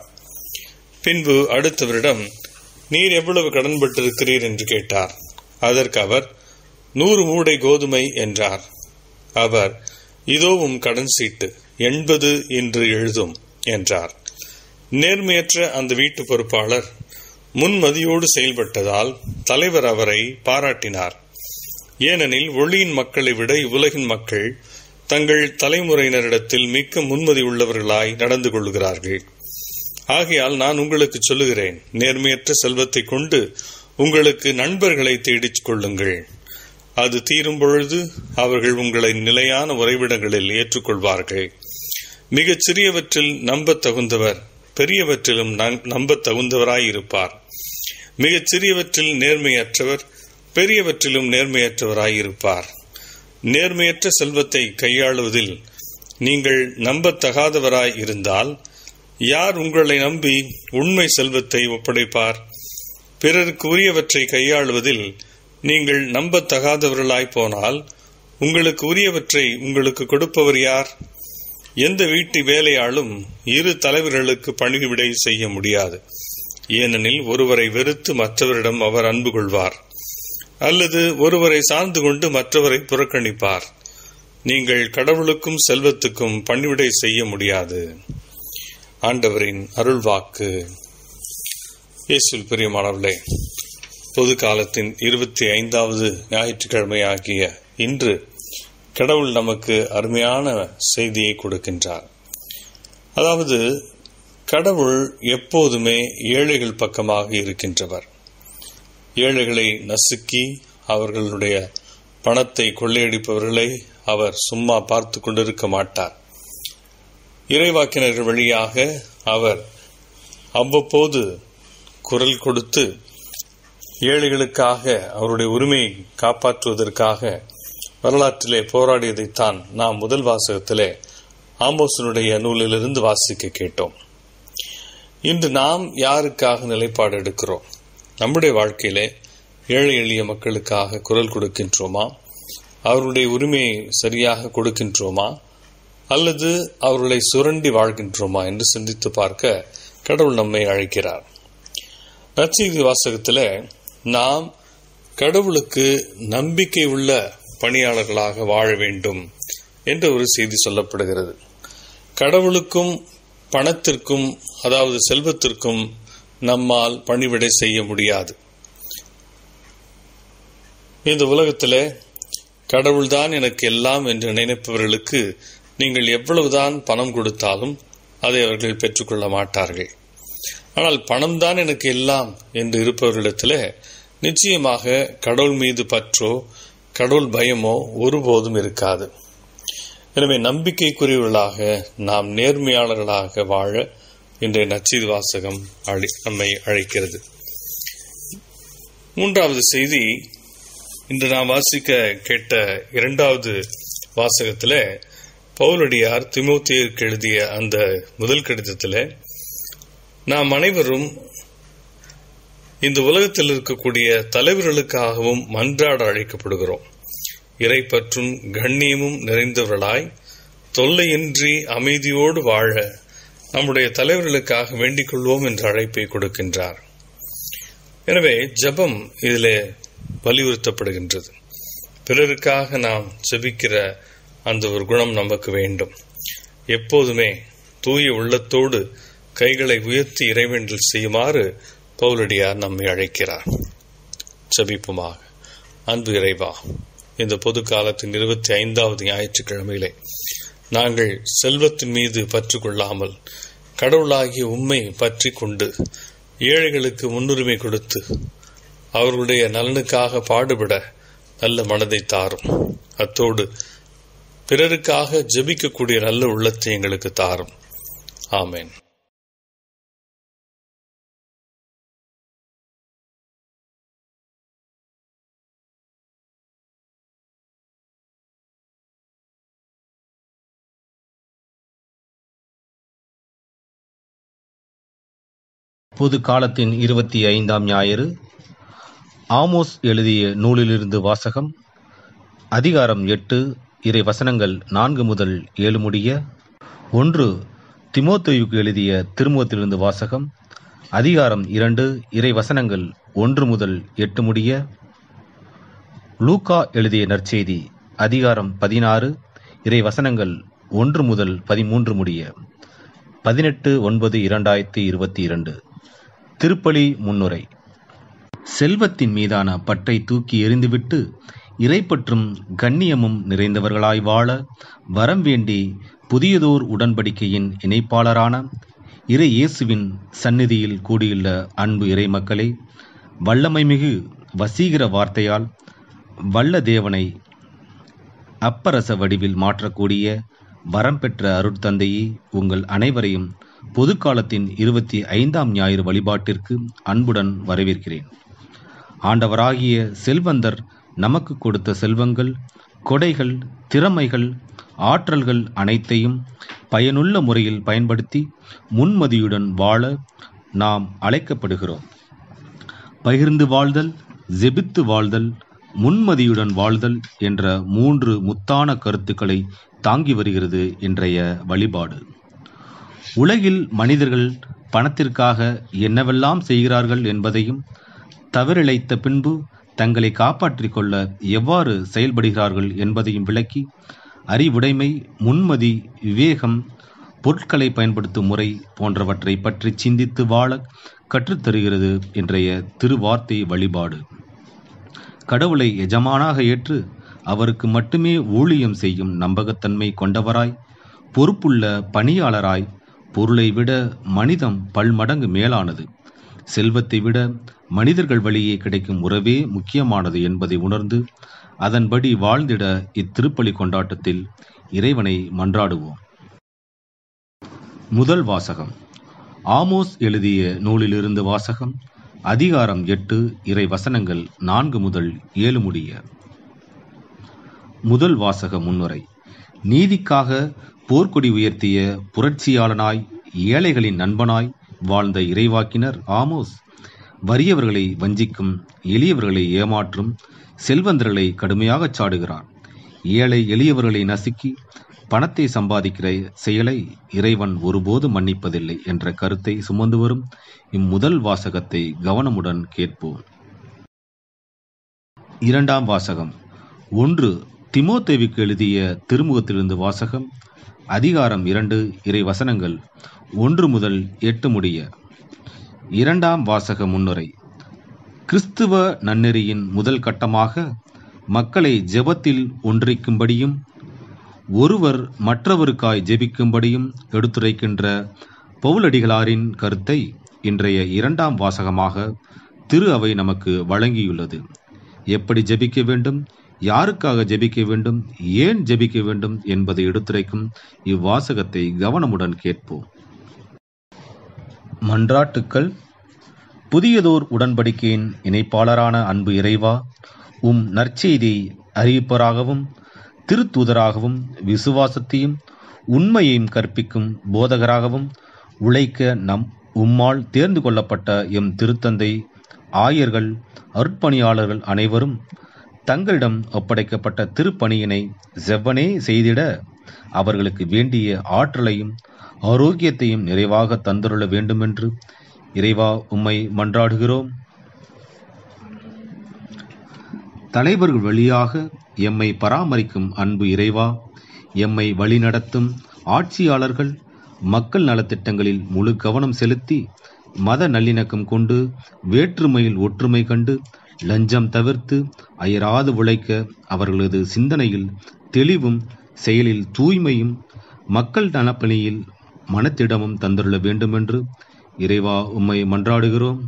பின்பு அடுத்தவரிடம் நீர் எவ்வளவு கடன்பட்டிருக்கிறீர் என்று கேட்டார் அதற்கு அவர் நூறு மூடை கோதுமை என்றார் அவர் இதோவும் கடன் சீட்டு எண்பது என்று எழுதும் என்றார் நேர்மையற்ற அந்த வீட்டு பொறுப்பாளர் முன்மதியோடு செயல்பட்டதால் தலைவர் அவரை பாராட்டினார் ஏனெனில் ஒளியின் மக்களை விட இவ்வுலகின் மக்கள் தங்கள் தலைமுறையினரிடத்தில் மிக்க முன்மதி உள்ளவர்களாய் நடந்து கொள்கிறார்கள் ஆகையால் நான் உங்களுக்கு சொல்லுகிறேன் நேர்மையற்ற செல்வத்தை கொண்டு உங்களுக்கு நண்பர்களை தேடிச் கொள்ளுங்கள் அது தீரும் பொழுது அவர்கள் உங்களை நிலையான உறைவிடங்களில் ஏற்றுக்கொள்வார்கள் மிகச் சிறியவற்றில் நம்பத் தகுந்தவர் பெரியவற்றிலும் நம்பத் தகுந்தவராயிருப்பார் மிகச் சிறியவற்றில் நேர்மையற்றவர் பெரியவற்றிலும் நேர்மையற்றவராயிருப்பார் நேர்மையற்ற செல்வத்தை கையாளுவதில் நீங்கள் நம்பத்தகாதவராய் இருந்தால் யார் உங்களை நம்பி உண்மை செல்வத்தை ஒப்படைப்பார் பிறருக்கு உரியவற்றை கையாளுவதில் நீங்கள் நம்பத்தகாதவர்களாய் போனால் உங்களுக்கு உரியவற்றை உங்களுக்கு கொடுப்பவர் யார் எந்த வீட்டு வேலையாலும் இரு தலைவர்களுக்கு பணிவிடை செய்ய முடியாது ஏனெனில் ஒருவரை வெறுத்து மற்றவரிடம் அவர் அன்பு கொள்வார் அல்லது ஒருவரை சார்ந்து கொண்டு மற்றவரை புறக்கணிப்பார் நீங்கள் கடவுளுக்கும் செல்வத்துக்கும் பணிவிடை செய்ய முடியாது ஆண்டவரின் அருள்வாக்கு இயேசுல் பிரியமானவர்களே பொது காலத்தின் இருபத்தி ஐந்தாவது ஞாயிற்றுக்கிழமை ஆகிய இன்று கடவுள் நமக்கு அருமையான செய்தியை கொடுக்கின்றார் அதாவது கடவுள் எப்போதுமே ஏழைகள் பக்கமாக இருக்கின்றவர் ஏழைகளை நசுக்கி அவர்களுடைய பணத்தை கொள்ளையடிப்பவர்களை அவர் சும்மா பார்த்து கொண்டிருக்க மாட்டார் இறைவாக்கினர்கள் வழியாக அவர் அவ்வப்போது குரல் கொடுத்து ஏழைகளுக்காக அவருடைய உரிமையை காப்பாற்றுவதற்காக வரலாற்றிலே போராடியதைத்தான் நாம் முதல் வாசகத்திலே ஆமோசனுடைய நூலிலிருந்து வாசிக்க கேட்டோம் இன்று நாம் யாருக்காக நிலைப்பாடு எடுக்கிறோம் நம்முடைய வாழ்க்கையிலே ஏழை எளிய மக்களுக்காக குரல் கொடுக்கின்றோமா அவருடைய உரிமையை சரியாக கொடுக்கின்றோமா அல்லது அவர்களை சுரண்டி வாழ்கின்றோமா என்று சிந்தித்து பார்க்க கடவுள் நம்மை அழைக்கிறார் நற்செய்தி வாசகத்தில் நாம் கடவுளுக்கு நம்பிக்கை உள்ள பணியாளர்களாக வாழ வேண்டும் என்ற ஒரு செய்தி சொல்லப்படுகிறது கடவுளுக்கும் பணத்திற்கும் அதாவது செல்வத்திற்கும் நம்மால் பணிவிடை செய்ய முடியாது இந்த உலகத்தில் கடவுள்தான் எனக்கு எல்லாம் என்று நினைப்பவர்களுக்கு நீங்கள் எவ்வளவுதான் பணம் கொடுத்தாலும் அதை அவர்கள் பெற்றுக்கொள்ள மாட்டார்கள் ஆனால் பணம்தான் எனக்கு எல்லாம் என்று இருப்பவர்களிடத்தில் நிச்சயமாக கடவுள் மீது பற்றோ கடவுள் பயமோ ஒருபோதும் இருக்காது எனவே நம்பிக்கைக்குரியவர்களாக நாம் நேர்மையாளர்களாக வாழ இன்றைய நச்சீது வாசகம் அழி நம்மை அழைக்கிறது மூன்றாவது செய்தி இன்று நாம் வாசிக்க கேட்ட இரண்டாவது வாசகத்தில் பவுலடியார் திமுத்தியருக்கு எழுதிய அந்த முதல் கடிதத்தில் நாம் அனைவரும் இந்த உலகத்தில் இருக்கக்கூடிய தலைவர்களுக்காகவும் மன்றாட அழைக்கப்படுகிறோம் இறை பற்றும் கண்ணியமும் நிறைந்தவர்களாய் தொல்லையின்றி அமைதியோடு வாழ நம்முடைய தலைவர்களுக்காக வேண்டிக் கொள்வோம் என்ற அழைப்பை கொடுக்கின்றார் எனவே ஜபம் இதிலே வலியுறுத்தப்படுகின்றது பிறருக்காக நாம் ஜெபிக்கிற அந்த ஒரு குணம் நமக்கு வேண்டும் எப்போதுமே தூய உள்ளத்தோடு கைகளை உயர்த்தி இறைவேண்டல் செய்யுமாறு பவுலடியார் நம்மை அழைக்கிறார் ஜபிப்புமாக அன்பு இறைவா இந்த பொது காலத்தின் இருபத்தி ஐந்தாவது ஞாயிற்றுக்கிழமையிலே நாங்கள் செல்வத்தின் மீது பற்று கொள்ளாமல் கடவுளாகிய உண்மை பற்றி கொண்டு ஏழைகளுக்கு முன்னுரிமை கொடுத்து அவர்களுடைய நலனுக்காக பாடுபட நல்ல மனதை தாரும் அத்தோடு பிறருக்காக ஜெபிக்கக்கூடிய நல்ல உள்ளத்தை எங்களுக்கு தாரும் ஆமேன் பொது காலத்தின் இருபத்தி ஐந்தாம் ஞாயிறு ஆமோஸ் எழுதிய நூலிலிருந்து வாசகம் அதிகாரம் எட்டு இறை வசனங்கள் நான்கு முதல் ஏழு முடிய ஒன்று திமோத்தேயுக்கு எழுதிய திருமுகத்திலிருந்து வாசகம் அதிகாரம் இரண்டு இறை வசனங்கள் ஒன்று முதல் எட்டு முடிய லூக்கா எழுதிய நற்செய்தி அதிகாரம் பதினாறு இறை வசனங்கள் ஒன்று முதல் பதிமூன்று முடிய பதினெட்டு ஒன்பது இரண்டாயிரத்தி இருபத்தி இரண்டு திருப்பலி முன்னுரை செல்வத்தின் மீதான பற்றை தூக்கி எறிந்துவிட்டு இறைப்பற்றும் கண்ணியமும் நிறைந்தவர்களாய் வாழ வரம் வேண்டி புதியதோர் உடன்படிக்கையின் இணைப்பாளரான இறை இயேசுவின் சந்நிதியில் கூடியுள்ள அன்பு இறை மக்களே வல்லமைமிகு வசீகர வார்த்தையால் வல்ல தேவனை அப்பரச வடிவில் மாற்றக்கூடிய வரம் பெற்ற அருட்தந்தையே உங்கள் அனைவரையும் பொதுக்காலத்தின் இருபத்தி ஐந்தாம் ஞாயிறு வழிபாட்டிற்கு அன்புடன் வரவேற்கிறேன் ஆண்டவராகிய செல்வந்தர் நமக்கு கொடுத்த செல்வங்கள் கொடைகள் திறமைகள் ஆற்றல்கள் அனைத்தையும் பயனுள்ள முறையில் பயன்படுத்தி முன்மதியுடன் வாழ நாம் அழைக்கப்படுகிறோம் பகிர்ந்து வாழ்தல் ஜெபித்து வாழ்தல் முன்மதியுடன் வாழ்தல் என்ற மூன்று முத்தான கருத்துக்களை தாங்கி வருகிறது இன்றைய வழிபாடு உலகில் மனிதர்கள் பணத்திற்காக என்னவெல்லாம் செய்கிறார்கள் என்பதையும் தவறிழைத்த பின்பு தங்களை காப்பாற்றிக் கொள்ள எவ்வாறு செயல்படுகிறார்கள் என்பதையும் விளக்கி அறிவுடைமை முன்மதி விவேகம் பொருட்களை பயன்படுத்தும் முறை போன்றவற்றை பற்றி சிந்தித்து வாழ கற்றுத்தருகிறது இன்றைய திருவார்த்தை வழிபாடு கடவுளை எஜமானாக ஏற்று அவருக்கு மட்டுமே ஊழியம் செய்யும் நம்பகத்தன்மை கொண்டவராய் பொறுப்புள்ள பணியாளராய் பொருளை விட மனிதம் பல்மடங்கு மேலானது செல்வத்தை விட மனிதர்கள் வழியே கிடைக்கும் உறவே முக்கியமானது என்பதை உணர்ந்து அதன்படி வாழ்ந்திட இத்திருப்பலி கொண்டாட்டத்தில் இறைவனை மன்றாடுவோம் முதல் வாசகம் ஆமோஸ் எழுதிய நூலிலிருந்து வாசகம் அதிகாரம் எட்டு இறை வசனங்கள் நான்கு முதல் ஏழு முடிய முதல் வாசக முன்னுரை நீதிக்காக போர்க்கொடி உயர்த்திய புரட்சியாளனாய் ஏழைகளின் நண்பனாய் வாழ்ந்த இறைவாக்கினர் ஆமோஸ் வறியவர்களை வஞ்சிக்கும் எளியவர்களை ஏமாற்றும் செல்வந்தர்களை கடுமையாகச் சாடுகிறார் ஏழை எளியவர்களை நசுக்கி பணத்தை சம்பாதிக்கிற செயலை இறைவன் ஒருபோதும் மன்னிப்பதில்லை என்ற கருத்தை சுமந்து வரும் இம்முதல் வாசகத்தை கவனமுடன் கேட்போம் இரண்டாம் வாசகம் ஒன்று திமோத்தேவுக்கு எழுதிய திருமுகத்திலிருந்து வாசகம் அதிகாரம் இரண்டு இறை வசனங்கள் ஒன்று முதல் எட்டு முடிய இரண்டாம் வாசக முன்னுரை கிறிஸ்துவ நன்னெறியின் முதல் கட்டமாக மக்களை ஜெபத்தில் ஒன்றிக்கும்படியும் ஒருவர் மற்றவருக்காய் ஜெபிக்கும்படியும் எடுத்துரைக்கின்ற பவுலடிகளாரின் கருத்தை இன்றைய இரண்டாம் வாசகமாக திரு அவை நமக்கு வழங்கியுள்ளது எப்படி ஜெபிக்க வேண்டும் யாருக்காக ஜெபிக்க வேண்டும் ஏன் ஜெபிக்க வேண்டும் என்பதை எடுத்துரைக்கும் இவ்வாசகத்தை கவனமுடன் கேட்போம் மன்றாட்டுக்கள் புதியதோர் உடன்படிக்கையின் இணைப்பாளரான அன்பு இறைவா உம் நற்செய்தியை அறிவிப்பராகவும் திருத்தூதராகவும் விசுவாசத்தையும் உண்மையையும் கற்பிக்கும் போதகராகவும் உழைக்க நம் உம்மால் தேர்ந்து கொள்ளப்பட்ட எம் திருத்தந்தை ஆயர்கள் அருட்பணியாளர்கள் அனைவரும் தங்களிடம் ஒப்படைக்கப்பட்ட திருப்பணியினை செவ்வனே செய்திட அவர்களுக்கு வேண்டிய ஆற்றலையும் ஆரோக்கியத்தையும் நிறைவாக தந்துள்ள வேண்டுமென்று இறைவா உம்மை மன்றாடுகிறோம் தலைவர்கள் வழியாக எம்மை பராமரிக்கும் அன்பு இறைவா எம்மை வழிநடத்தும் ஆட்சியாளர்கள் மக்கள் நலத்திட்டங்களில் முழு கவனம் செலுத்தி மத நல்லிணக்கம் கொண்டு வேற்றுமையில் ஒற்றுமை கண்டு லஞ்சம் தவிர்த்து அயராது உழைக்க அவர்களது சிந்தனையில் தெளிவும் செயலில் தூய்மையும் மக்கள் நலப்பணியில் மனத்திடமும் தந்துள்ள வேண்டுமென்று இறைவா உம்மை மன்றாடுகிறோம்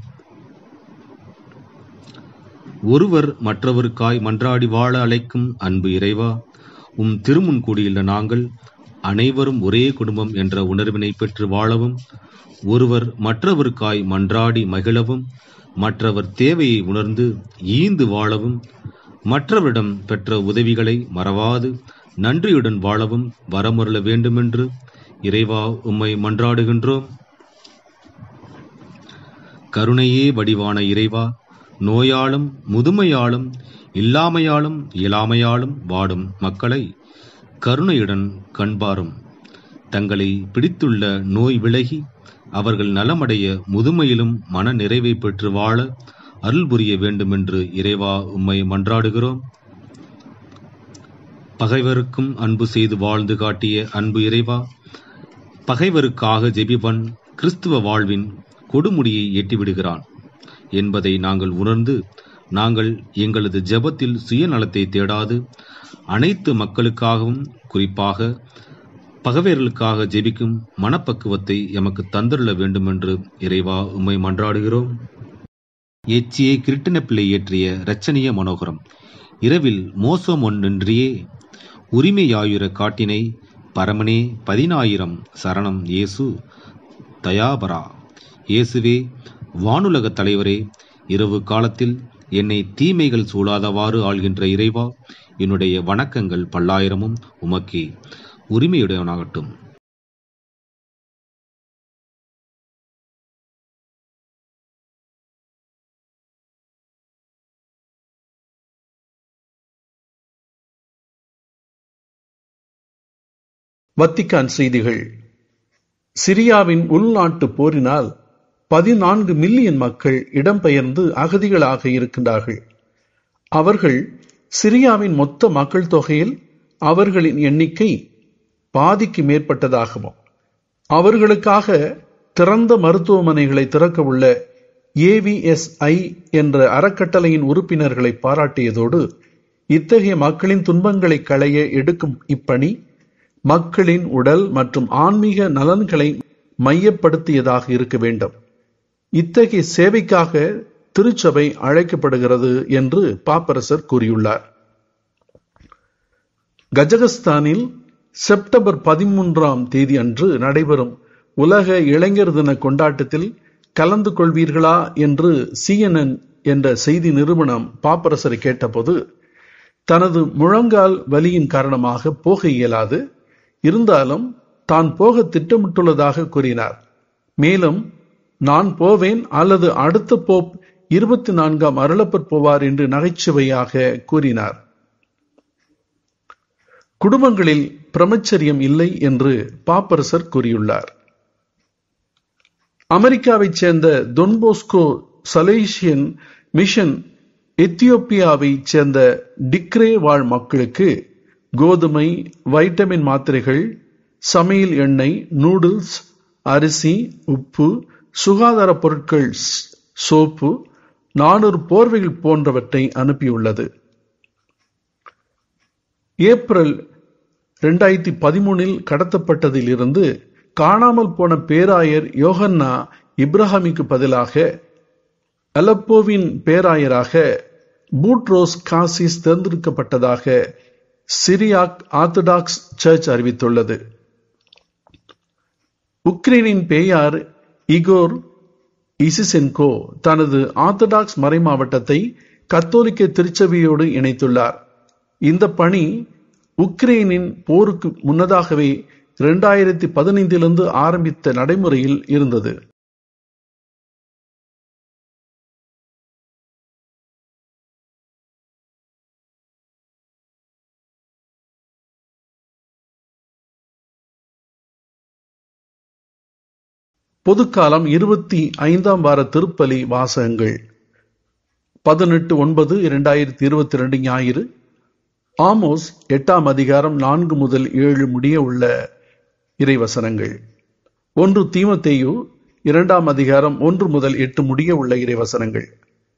ஒருவர் மற்றவருக்காய் மன்றாடி வாழ அழைக்கும் அன்பு இறைவா உம் திருமுன் கூடியுள்ள நாங்கள் அனைவரும் ஒரே குடும்பம் என்ற உணர்வினை பெற்று வாழவும் ஒருவர் மற்றவருக்காய் மன்றாடி மகிழவும் மற்றவர் தேவையை உணர்ந்து ஈந்து வாழவும் மற்றவரிடம் பெற்ற உதவிகளை மறவாது நன்றியுடன் வாழவும் வரமுறல வேண்டுமென்று இறைவா உம்மை மன்றாடுகின்றோம் கருணையே வடிவான இறைவா நோயாலும் முதுமையாலும் இல்லாமையாலும் இயலாமையாலும் வாடும் மக்களை கருணையுடன் கண்பாரும் தங்களை பிடித்துள்ள நோய் விலகி அவர்கள் நலமடைய முதுமையிலும் மன நிறைவை பெற்று வாழ அருள் புரிய வேண்டுமென்று இறைவா உம்மை மன்றாடுகிறோம் பகைவருக்கும் அன்பு செய்து வாழ்ந்து காட்டிய அன்பு இறைவா பகைவருக்காக ஜெபிபன் கிறிஸ்துவ வாழ்வின் கொடுமுடியை எட்டிவிடுகிறான் என்பதை நாங்கள் உணர்ந்து நாங்கள் எங்களது ஜெபத்தில் சுயநலத்தை தேடாது அனைத்து மக்களுக்காகவும் குறிப்பாக பகவேர்களுக்காக ஜெபிக்கும் மனப்பக்குவத்தை எமக்கு தந்துள்ள வேண்டுமென்று இறைவா உம்மை மன்றாடுகிறோம் எச்சியை கிருட்டின பிள்ளை இயற்றிய இரட்சணிய மனோகரம் இரவில் மோசம் ஒன்றின்றியே உரிமையாயுர காட்டினை பரமனே பதினாயிரம் சரணம் இயேசு தயாபரா இயேசுவே வானுலக தலைவரே இரவு காலத்தில் என்னை தீமைகள் சூழாதவாறு ஆள்கின்ற இறைவா என்னுடைய வணக்கங்கள் பல்லாயிரமும் உமக்கே உரிமையுடையவனாகட்டும் வத்திக்கான் செய்திகள் சிரியாவின் உள்நாட்டு போரினால் பதினான்கு மில்லியன் மக்கள் இடம்பெயர்ந்து அகதிகளாக இருக்கின்றார்கள் அவர்கள் சிரியாவின் மொத்த மக்கள் தொகையில் அவர்களின் எண்ணிக்கை பாதிக்கு மேற்பட்டதாகவும் அவர்களுக்காக திறந்த மருத்துவமனைகளை திறக்க உள்ள ஏவிஎஸ்ஐ என்ற அறக்கட்டளையின் உறுப்பினர்களை பாராட்டியதோடு இத்தகைய மக்களின் துன்பங்களை களைய எடுக்கும் இப்பணி மக்களின் உடல் மற்றும் ஆன்மீக நலன்களை மையப்படுத்தியதாக இருக்க வேண்டும் இத்தகைய சேவைக்காக திருச்சபை அழைக்கப்படுகிறது என்று பாப்பரசர் கூறியுள்ளார் கஜகஸ்தானில் செப்டம்பர் பதிமூன்றாம் தேதி அன்று நடைபெறும் உலக இளைஞர் தின கொண்டாட்டத்தில் கலந்து கொள்வீர்களா என்று சிஎன்என் என்ற செய்தி நிறுவனம் பாப்பரசரை கேட்டபோது தனது முழங்கால் வலியின் காரணமாக போக இயலாது இருந்தாலும் தான் போக திட்டமிட்டுள்ளதாக கூறினார் மேலும் நான் போவேன் அல்லது அடுத்த போப் இருபத்தி நான்காம் அருளப்பர் போவார் என்று நகைச்சுவையாக கூறினார் குடும்பங்களில் பிரமச்சரியம் இல்லை என்று பாப்பரசர் கூறியுள்ளார் அமெரிக்காவைச் சேர்ந்த தொன்போஸ்கோ சலேசியன் மிஷன் எத்தியோப்பியாவைச் சேர்ந்த டிக்ரே வாழ் மக்களுக்கு கோதுமை வைட்டமின் மாத்திரைகள் சமையல் எண்ணெய் நூடுல்ஸ் அரிசி உப்பு சுகாதார பொருட்கள் ஸ்- சோப்பு நானூறு போர்வைகள் போன்றவற்றை அனுப்பியுள்ளது ஏப்ரல் இரண்டாயிரத்தி பதிமூனில் கடத்தப்பட்டதிலிருந்து காணாமல் போன பேராயர் யோகன்னா இப்ராஹிமுக்கு பதிலாக அலப்போவின் பேராயராக பூட்ரோஸ் காசிஸ் தேர்ந்தெடுக்கப்பட்டதாக சிரியாக் ஆர்த்தடாக்ஸ் சர்ச் அறிவித்துள்ளது உக்ரைனின் பேயார் இகோர் இசிசென்கோ தனது ஆர்த்தடாக்ஸ் மறைமாவட்டத்தை கத்தோலிக்க திருச்சபையோடு இணைத்துள்ளார் இந்த பணி உக்ரைனின் போருக்கு முன்னதாகவே இரண்டாயிரத்தி பதினைந்திலிருந்து ஆரம்பித்த நடைமுறையில் இருந்தது பொதுக்காலம் இருபத்தி ஐந்தாம் வார திருப்பலி வாசகங்கள் பதினெட்டு ஒன்பது இரண்டாயிரத்தி இருபத்தி ரெண்டு ஞாயிறு ஆமோஸ் எட்டாம் அதிகாரம் நான்கு முதல் ஏழு முடிய உள்ள இறைவசனங்கள் ஒன்று தீமத்தேயு இரண்டாம் அதிகாரம் ஒன்று முதல் எட்டு முடிய உள்ள இறைவசனங்கள்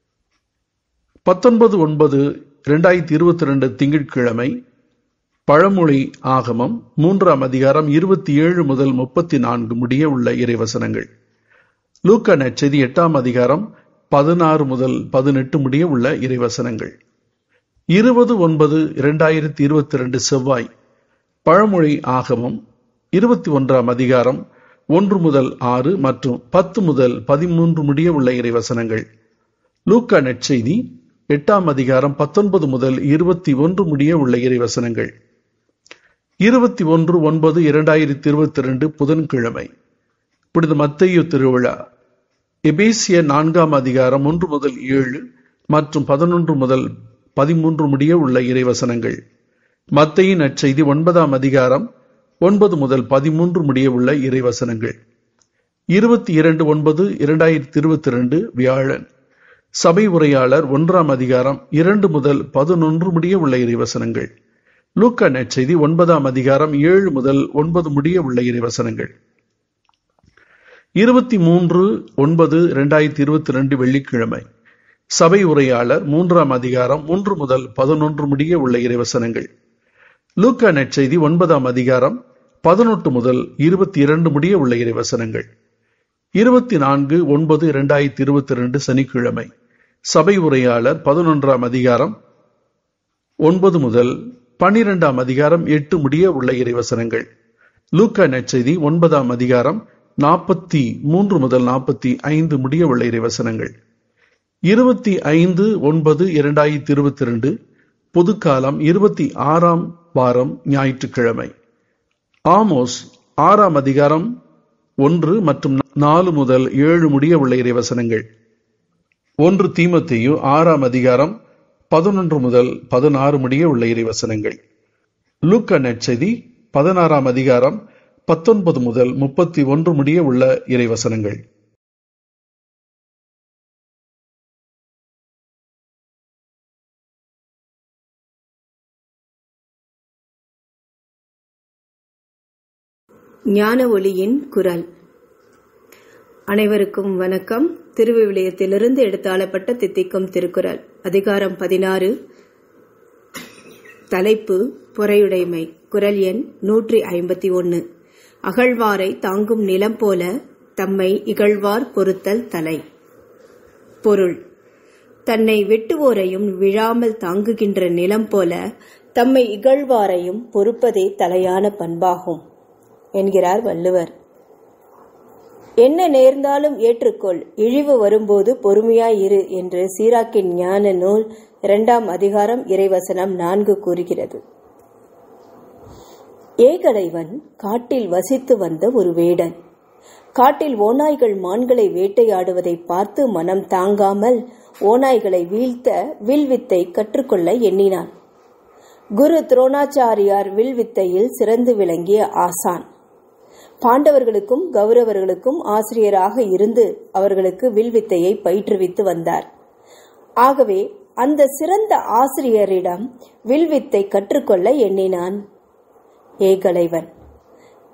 பத்தொன்பது ஒன்பது இரண்டாயிரத்தி இருபத்தி ரெண்டு திங்கட்கிழமை பழமொழி ஆகமம் மூன்றாம் அதிகாரம் இருபத்தி ஏழு முதல் முப்பத்தி நான்கு முடிய உள்ள இறைவசனங்கள் லூக்கா நற்செய்தி எட்டாம் அதிகாரம் பதினாறு முதல் பதினெட்டு முடிய உள்ள இறைவசனங்கள் இருபது ஒன்பது இரண்டாயிரத்தி இருபத்தி ரெண்டு செவ்வாய் பழமொழி ஆகமம் இருபத்தி ஒன்றாம் அதிகாரம் ஒன்று முதல் ஆறு மற்றும் பத்து முதல் பதிமூன்று முடிய உள்ள இறைவசனங்கள் லூக்கா நற்செய்தி எட்டாம் அதிகாரம் பத்தொன்பது முதல் இருபத்தி ஒன்று முடிய உள்ள இறைவசனங்கள் இருபத்தி ஒன்று ஒன்பது இரண்டாயிரத்தி இருபத்தி ரெண்டு புதன்கிழமை புனித மத்தையு திருவிழா எபேசிய நான்காம் அதிகாரம் ஒன்று முதல் ஏழு மற்றும் பதினொன்று முதல் பதிமூன்று முடிய உள்ள இறைவசனங்கள் மத்தையின் நற்செய்தி ஒன்பதாம் அதிகாரம் ஒன்பது முதல் பதிமூன்று முடிய உள்ள இறைவசனங்கள் இருபத்தி இரண்டு ஒன்பது இரண்டாயிரத்தி இருபத்தி ரெண்டு வியாழன் சபை உரையாளர் ஒன்றாம் அதிகாரம் இரண்டு முதல் பதினொன்று முடிய உள்ள இறைவசனங்கள் லூக்கா நற்செய்தி ஒன்பதாம் அதிகாரம் ஏழு முதல் ஒன்பது முடிய உள்ள இறைவசனங்கள் இருபத்தி மூன்று ஒன்பது இரண்டாயிரத்தி இருபத்தி ரெண்டு வெள்ளிக்கிழமை சபை உரையாளர் மூன்றாம் அதிகாரம் மூன்று முதல் பதினொன்று முடிய உள்ள இறைவசனங்கள் லூக்கா நற்செய்தி ஒன்பதாம் அதிகாரம் பதினொன்று முதல் இருபத்தி இரண்டு முடிய உள்ள இறைவசனங்கள் இருபத்தி நான்கு ஒன்பது இரண்டாயிரத்தி இருபத்தி ரெண்டு சனிக்கிழமை சபை உரையாளர் பதினொன்றாம் அதிகாரம் ஒன்பது முதல் பன்னிரெண்டாம் அதிகாரம் எட்டு முடிய உள்ள இறைவசனங்கள் லூக்கா நற்செய்தி ஒன்பதாம் அதிகாரம் நாற்பத்தி மூன்று முதல் நாற்பத்தி ஐந்து முடிய உள்ள இறைவசனங்கள் இருபத்தி ஐந்து ஒன்பது இரண்டாயிரத்தி இருபத்தி ரெண்டு பொதுக்காலம் இருபத்தி ஆறாம் வாரம் ஞாயிற்றுக்கிழமை ஆமோஸ் ஆறாம் அதிகாரம் ஒன்று மற்றும் நாலு முதல் ஏழு முடிய உள்ள இறைவசனங்கள் ஒன்று தீமத்தேயு ஆறாம் அதிகாரம் பதினொன்று முதல் பதினாறு முடிய உள்ள இறைவசனங்கள் லூக்கா நற்செய்தி பதினாறாம் அதிகாரம் பத்தொன்பது முதல் முப்பத்தி ஒன்று முடிய உள்ள இறைவசனங்கள் ஞான ஒளியின் குரல் அனைவருக்கும் வணக்கம் திருவிவிலியத்திலிருந்து எடுத்தாளப்பட்ட தித்திக்கும் திருக்குறள் அதிகாரம் பதினாறு தலைப்பு பொறையுடைமை குரல் எண் நூற்றி ஐம்பத்தி ஒன்னு அகழ்வாரை தாங்கும் நிலம் போல தம்மை இகழ்வார் பொறுத்தல் தலை பொருள் தன்னை வெட்டுவோரையும் விழாமல் தாங்குகின்ற நிலம் போல தம்மை இகழ்வாரையும் பொறுப்பதே தலையான பண்பாகும் என்கிறார் வள்ளுவர் என்ன நேர்ந்தாலும் ஏற்றுக்கொள் இழிவு வரும்போது பொறுமையாய் இரு என்று சீராக்கின் ஞான நூல் இரண்டாம் அதிகாரம் இறைவசனம் நான்கு கூறுகிறது ஏகலைவன் காட்டில் வசித்து வந்த ஒரு வேடன் காட்டில் ஓநாய்கள் மான்களை வேட்டையாடுவதை பார்த்து மனம் தாங்காமல் ஓநாய்களை வீழ்த்த வில்வித்தை கற்றுக்கொள்ள எண்ணினான் குரு துரோணாச்சாரியார் வில்வித்தையில் சிறந்து விளங்கிய ஆசான் பாண்டவர்களுக்கும் கௌரவர்களுக்கும் ஆசிரியராக இருந்து அவர்களுக்கு வில்வித்தையை பயிற்றுவித்து வந்தார் ஆகவே அந்த சிறந்த ஆசிரியரிடம் வில்வித்தை கற்றுக்கொள்ள எண்ணினான் ஏகலைவன்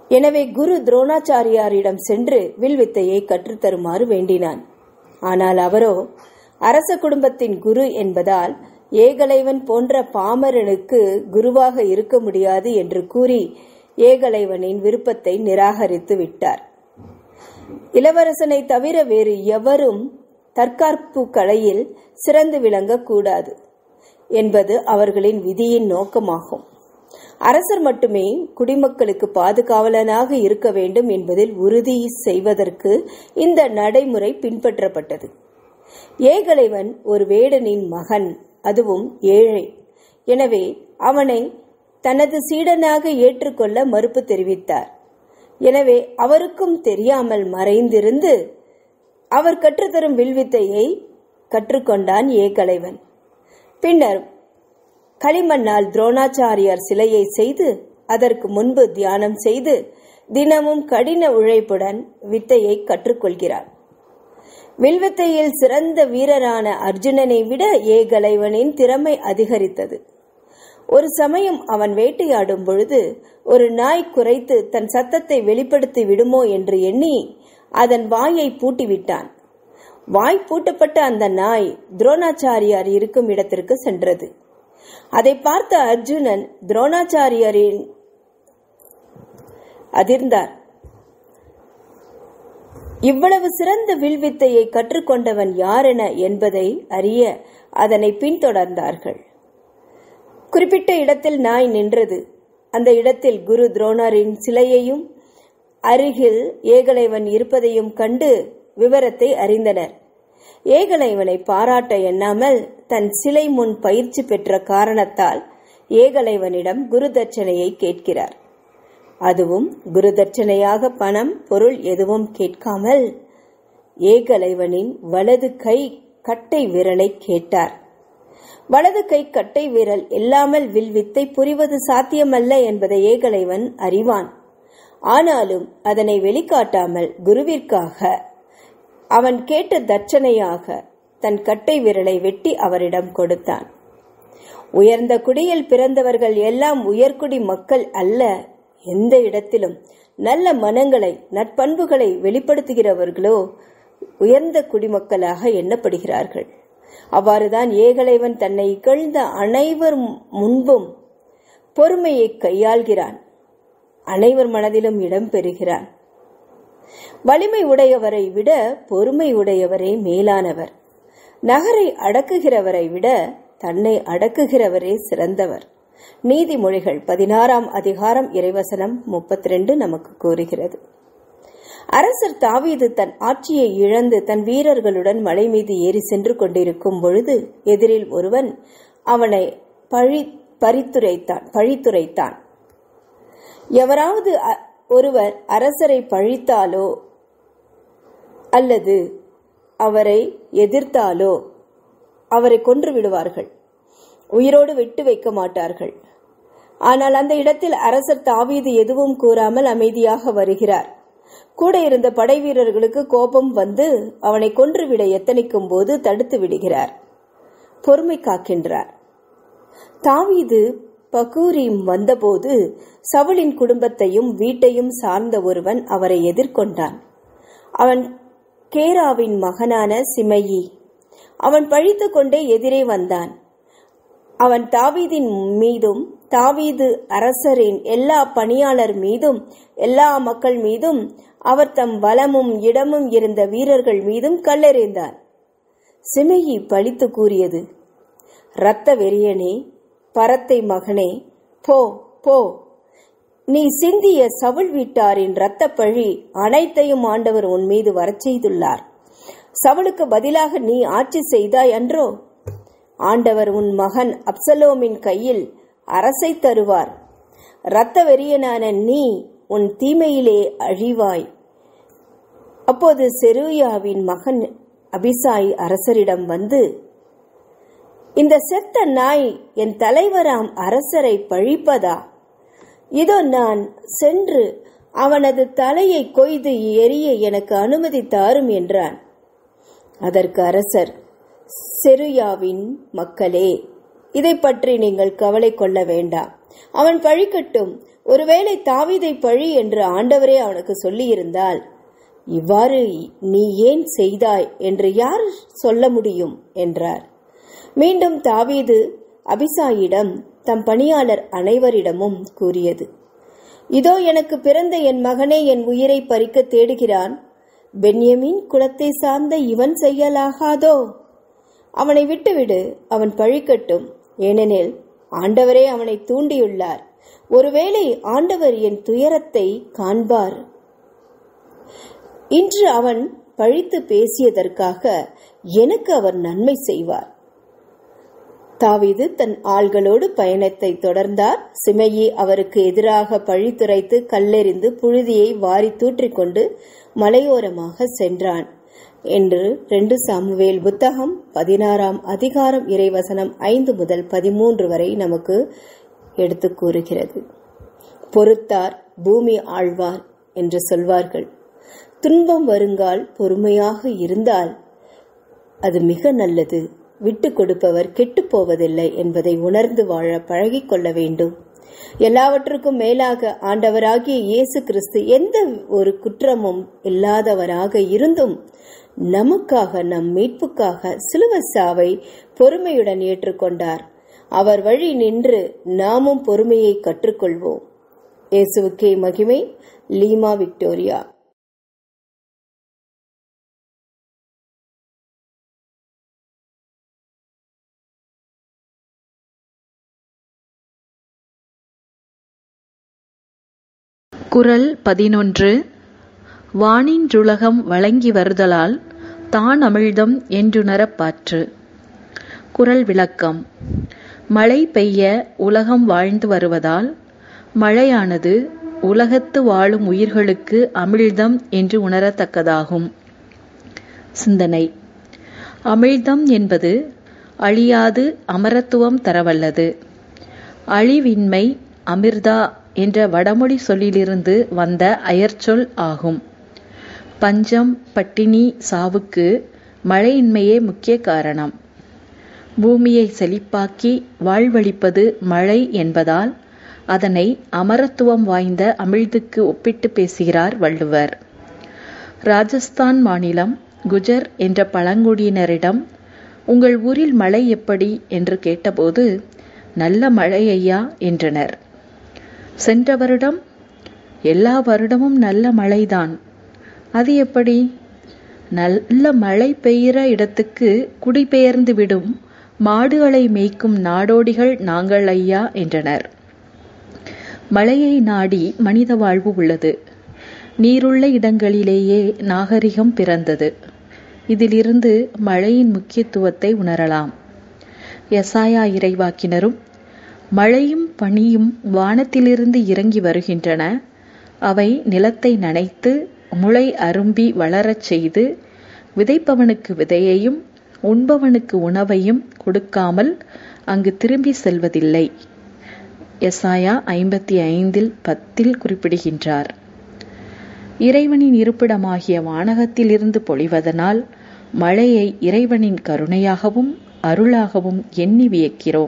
எனவே குரு துரோணாச்சாரியாரிடம் சென்று வில்வித்தையை கற்றுத்தருமாறு வேண்டினான் ஆனால் அவரோ அரச குடும்பத்தின் குரு என்பதால் ஏகலைவன் போன்ற பாமரனுக்கு குருவாக இருக்க முடியாது என்று கூறி ஏகலைவனின் விருப்பத்தை நிராகரித்து விட்டார் இளவரசனை தவிர வேறு எவரும் தற்காப்பு கலையில் சிறந்து விளங்கக்கூடாது என்பது அவர்களின் விதியின் நோக்கமாகும் அரசர் மட்டுமே குடிமக்களுக்கு பாதுகாவலனாக இருக்க வேண்டும் என்பதில் உறுதி செய்வதற்கு இந்த நடைமுறை பின்பற்றப்பட்டது ஏகலைவன் ஒரு வேடனின் மகன் அதுவும் ஏழை எனவே அவனை தனது சீடனாக ஏற்றுக்கொள்ள மறுப்பு தெரிவித்தார் எனவே அவருக்கும் தெரியாமல் மறைந்திருந்து அவர் கற்றுத்தரும் வில்வித்தையை கற்றுக்கொண்டான் ஏகலைவன் பின்னர் களிமண்ணால் துரோணாச்சாரியார் சிலையை செய்து அதற்கு முன்பு தியானம் செய்து தினமும் கடின உழைப்புடன் வித்தையை கற்றுக்கொள்கிறார் வில்வித்தையில் சிறந்த வீரரான அர்ஜுனனை விட ஏகலைவனின் திறமை அதிகரித்தது ஒரு சமயம் அவன் வேட்டையாடும் பொழுது ஒரு நாய் குறைத்து தன் சத்தத்தை வெளிப்படுத்தி விடுமோ என்று எண்ணி அதன் வாயை பூட்டிவிட்டான் வாய் பூட்டப்பட்ட அந்த நாய் துரோணாச்சாரியார் இருக்கும் இடத்திற்கு சென்றது அதை பார்த்த அர்ஜுனன் துரோணாச்சாரியரின் அதிர்ந்தார் இவ்வளவு சிறந்த வில்வித்தையை கற்றுக்கொண்டவன் யாரென என்பதை அறிய அதனை பின்தொடர்ந்தார்கள் குறிப்பிட்ட இடத்தில் நாய் நின்றது அந்த இடத்தில் குரு துரோணரின் சிலையையும் அருகில் ஏகலைவன் இருப்பதையும் கண்டு விவரத்தை அறிந்தனர் ஏகலைவனை பாராட்ட எண்ணாமல் தன் சிலை முன் பயிற்சி பெற்ற காரணத்தால் ஏகலைவனிடம் குரு தட்சணையை கேட்கிறார் அதுவும் குரு தட்சணையாக பணம் பொருள் எதுவும் கேட்காமல் ஏகலைவனின் வலது கை கட்டை விரலை கேட்டார் வலது கை கட்டை விரல் இல்லாமல் வில்வித்தை புரிவது சாத்தியமல்ல என்பதை ஏகலைவன் அறிவான் ஆனாலும் அதனை வெளிக்காட்டாமல் குருவிற்காக அவன் கேட்ட தட்சணையாக தன் கட்டை விரலை வெட்டி அவரிடம் கொடுத்தான் உயர்ந்த குடியில் பிறந்தவர்கள் எல்லாம் உயர்குடி மக்கள் அல்ல எந்த இடத்திலும் நல்ல மனங்களை நற்பண்புகளை வெளிப்படுத்துகிறவர்களோ உயர்ந்த குடிமக்களாக எண்ணப்படுகிறார்கள் அவ்வாறுதான் ஏகலைவன் தன்னை இகழ்ந்த அனைவர் முன்பும் பொறுமையை கையாள்கிறான் அனைவர் மனதிலும் இடம் பெறுகிறான் வலிமை உடையவரை விட பொறுமை உடையவரே மேலானவர் நகரை அடக்குகிறவரை விட தன்னை அடக்குகிறவரே சிறந்தவர் நீதிமொழிகள் பதினாறாம் அதிகாரம் இறைவசனம் முப்பத்தி ரெண்டு நமக்கு கூறுகிறது அரசர் தாவீது தன் ஆட்சியை இழந்து தன் வீரர்களுடன் மலை மீது ஏறி சென்று கொண்டிருக்கும் பொழுது எதிரில் ஒருவன் அவனை பழி பரித்துரைத்தான் பழித்துரைத்தான் எவராவது அ- ஒருவர் அரசரை பழித்தாலோ அல்லது அவரை எதிர்த்தாலோ அவரை கொன்று விடுவார்கள் உயிரோடு விட்டு வைக்க மாட்டார்கள் ஆனால் அந்த இடத்தில் அரசர் தாவீது எதுவும் கூறாமல் அமைதியாக வருகிறார் கூட இருந்த படை வீரர்களுக்கு கோபம் வந்து அவனை கொன்றுவிட எத்தனிக்கும் போது தடுத்து விடுகிறார் பொறுமை காக்கின்றார் தாவீது பகூரிம் வந்தபோது சவுலின் குடும்பத்தையும் வீட்டையும் சார்ந்த ஒருவன் அவரை எதிர்கொண்டான் அவன் கேராவின் மகனான சிமையி அவன் பழித்துக் கொண்டே எதிரே வந்தான் அவன் தாவீதின் மீதும் தாவீது அரசரின் எல்லா பணியாளர் மீதும் எல்லா மக்கள் மீதும் அவர் தம் வலமும் இடமும் இருந்த வீரர்கள் மீதும் கல்லெறிந்தான் சிமையி பழித்து கூறியது இரத்த வெறியனே பரத்தை மகனே போ போ நீ சிந்திய சவுல் வீட்டாரின் இரத்த பழி அனைத்தையும் ஆண்டவர் உன் மீது வரச் செய்துள்ளார் சவுலுக்கு பதிலாக நீ ஆட்சி செய்தாய் அன்றோ ஆண்டவர் உன் மகன் அப்சலோமின் கையில் அரசை தருவார் இரத்த வெறியனான நீ உன் தீமையிலே அழிவாய் அப்போது செருயாவின் மகன் அபிசாய் அரசரிடம் வந்து இந்த செத்த நாய் என் தலைவராம் அரசரை பழிப்பதா இதோ நான் சென்று அவனது தலையை கொய்து எரிய எனக்கு அனுமதி தாரும் என்றான் அதற்கு அரசர் செருயாவின் மக்களே இதை பற்றி நீங்கள் கவலை கொள்ள வேண்டாம் அவன் பழிக்கட்டும் ஒருவேளை தாவீதை பழி என்று ஆண்டவரே அவனுக்கு சொல்லியிருந்தால் இவ்வாறு நீ ஏன் செய்தாய் என்று யார் சொல்ல முடியும் என்றார் மீண்டும் தாவீது அபிசாயிடம் தம் பணியாளர் அனைவரிடமும் கூறியது இதோ எனக்கு பிறந்த என் மகனே என் உயிரை பறிக்க தேடுகிறான் பென்யமின் குலத்தை சார்ந்த இவன் செய்யலாகாதோ அவனை விட்டுவிடு அவன் பழிக்கட்டும் ஏனெனில் ஆண்டவரே அவனை தூண்டியுள்ளார் ஒருவேளை ஆண்டவர் என் துயரத்தை காண்பார் இன்று அவன் பழித்து பேசியதற்காக எனக்கு அவர் நன்மை செய்வார் தாவீது தன் ஆள்களோடு பயணத்தை தொடர்ந்தார் சிமையி அவருக்கு எதிராக பழித்துரைத்து கல்லெறிந்து புழுதியை வாரி தூற்றிக்கொண்டு மலையோரமாக சென்றான் என்று ரெண்டு சாமுவேல் புத்தகம் பதினாறாம் அதிகாரம் இறைவசனம் ஐந்து முதல் பதிமூன்று வரை நமக்கு எடுத்து கூறுகிறது பொறுத்தார் பூமி ஆழ்வார் என்று சொல்வார்கள் துன்பம் வருங்கால் பொறுமையாக இருந்தால் அது மிக நல்லது விட்டு கொடுப்பவர் கெட்டுப் போவதில்லை என்பதை உணர்ந்து வாழ பழகிக் கொள்ள வேண்டும் எல்லாவற்றுக்கும் மேலாக ஆண்டவராகிய இயேசு கிறிஸ்து எந்த ஒரு குற்றமும் இல்லாதவராக இருந்தும் நமக்காக நம் மீட்புக்காக சிலுவ சாவை பொறுமையுடன் ஏற்றுக்கொண்டார் அவர் வழி நின்று நாமும் பொறுமையை கற்றுக்கொள்வோம் இயேசுவுக்கே மகிமை லீமா விக்டோரியா குறள் பதினொன்று வானின்றுலகம் வழங்கி வருதலால் தான் அமிழ்தம் என்றுணரப்பாற்று குறள் விளக்கம் மழை பெய்ய உலகம் வாழ்ந்து வருவதால் மழையானது உலகத்து வாழும் உயிர்களுக்கு அமிழ்தம் என்று உணரத்தக்கதாகும் சிந்தனை அமிழ்தம் என்பது அழியாது அமரத்துவம் தரவல்லது அழிவின்மை அமிர்தா என்ற வடமொழி சொல்லிலிருந்து வந்த அயற்சொல் ஆகும் பஞ்சம் பட்டினி சாவுக்கு மழையின்மையே முக்கிய காரணம் பூமியை செழிப்பாக்கி வாழ்வளிப்பது மழை என்பதால் அதனை அமரத்துவம் வாய்ந்த அமிழ்துக்கு ஒப்பிட்டு பேசுகிறார் வள்ளுவர் ராஜஸ்தான் மாநிலம் குஜர் என்ற பழங்குடியினரிடம் உங்கள் ஊரில் மழை எப்படி என்று கேட்டபோது நல்ல மழை ஐயா என்றனர் சென்ற வருடம் எல்லா வருடமும் நல்ல மழைதான் அது எப்படி நல்ல மழை பெய்கிற இடத்துக்கு குடிபெயர்ந்து விடும் மாடுகளை மேய்க்கும் நாடோடிகள் நாங்கள் ஐயா என்றனர் மழையை நாடி மனித வாழ்வு உள்ளது நீருள்ள இடங்களிலேயே நாகரிகம் பிறந்தது இதிலிருந்து மழையின் முக்கியத்துவத்தை உணரலாம் எசாயா இறைவாக்கினரும் மழையும் பனியும் வானத்திலிருந்து இறங்கி வருகின்றன அவை நிலத்தை நனைத்து முளை அரும்பி வளரச் செய்து விதைப்பவனுக்கு விதையையும் உண்பவனுக்கு உணவையும் கொடுக்காமல் அங்கு திரும்பி செல்வதில்லை எசாயா ஐம்பத்தி ஐந்தில் பத்தில் குறிப்பிடுகின்றார் இறைவனின் இருப்பிடமாகிய வானகத்திலிருந்து பொழிவதனால் மழையை இறைவனின் கருணையாகவும் அருளாகவும் எண்ணி வியக்கிறோம்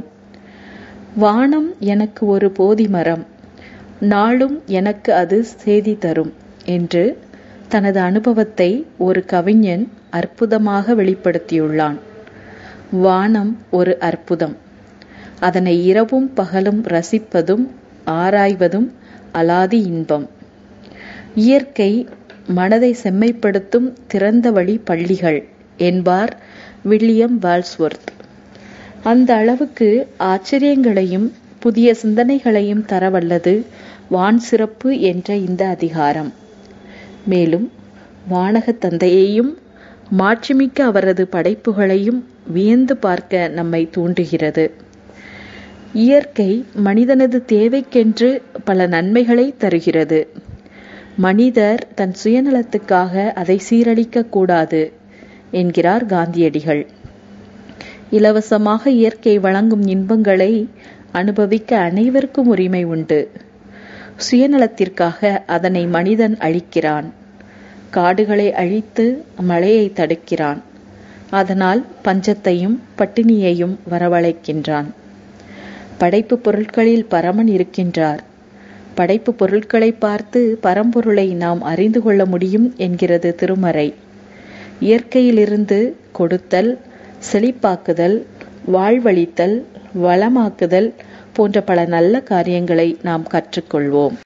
வானம் எனக்கு ஒரு போதி மரம் நாளும் எனக்கு அது செய்தி தரும் என்று தனது அனுபவத்தை ஒரு கவிஞன் அற்புதமாக வெளிப்படுத்தியுள்ளான் வானம் ஒரு அற்புதம் அதனை இரவும் பகலும் ரசிப்பதும் ஆராய்வதும் அலாதி இன்பம் இயற்கை மனதை செம்மைப்படுத்தும் திறந்த வழி பள்ளிகள் என்பார் வில்லியம் வால்ஸ்வொர்த் அந்த அளவுக்கு ஆச்சரியங்களையும் புதிய சிந்தனைகளையும் தரவல்லது வான் சிறப்பு என்ற இந்த அதிகாரம் மேலும் வானக தந்தையையும் மாட்சிமிக்க அவரது படைப்புகளையும் வியந்து பார்க்க நம்மை தூண்டுகிறது இயற்கை மனிதனது தேவைக்கென்று பல நன்மைகளை தருகிறது மனிதர் தன் சுயநலத்துக்காக அதை சீரழிக்க கூடாது என்கிறார் காந்தியடிகள் இலவசமாக இயற்கை வழங்கும் இன்பங்களை அனுபவிக்க அனைவருக்கும் உரிமை உண்டு சுயநலத்திற்காக அதனை மனிதன் அழிக்கிறான் காடுகளை அழித்து மழையை தடுக்கிறான் அதனால் பஞ்சத்தையும் பட்டினியையும் வரவழைக்கின்றான் படைப்பு பொருட்களில் பரமன் இருக்கின்றார் படைப்பு பொருட்களை பார்த்து பரம்பொருளை நாம் அறிந்து கொள்ள முடியும் என்கிறது திருமறை இயற்கையிலிருந்து கொடுத்தல் செழிப்பாக்குதல் வாழ்வழித்தல் வளமாக்குதல் போன்ற பல நல்ல காரியங்களை நாம் கற்றுக்கொள்வோம்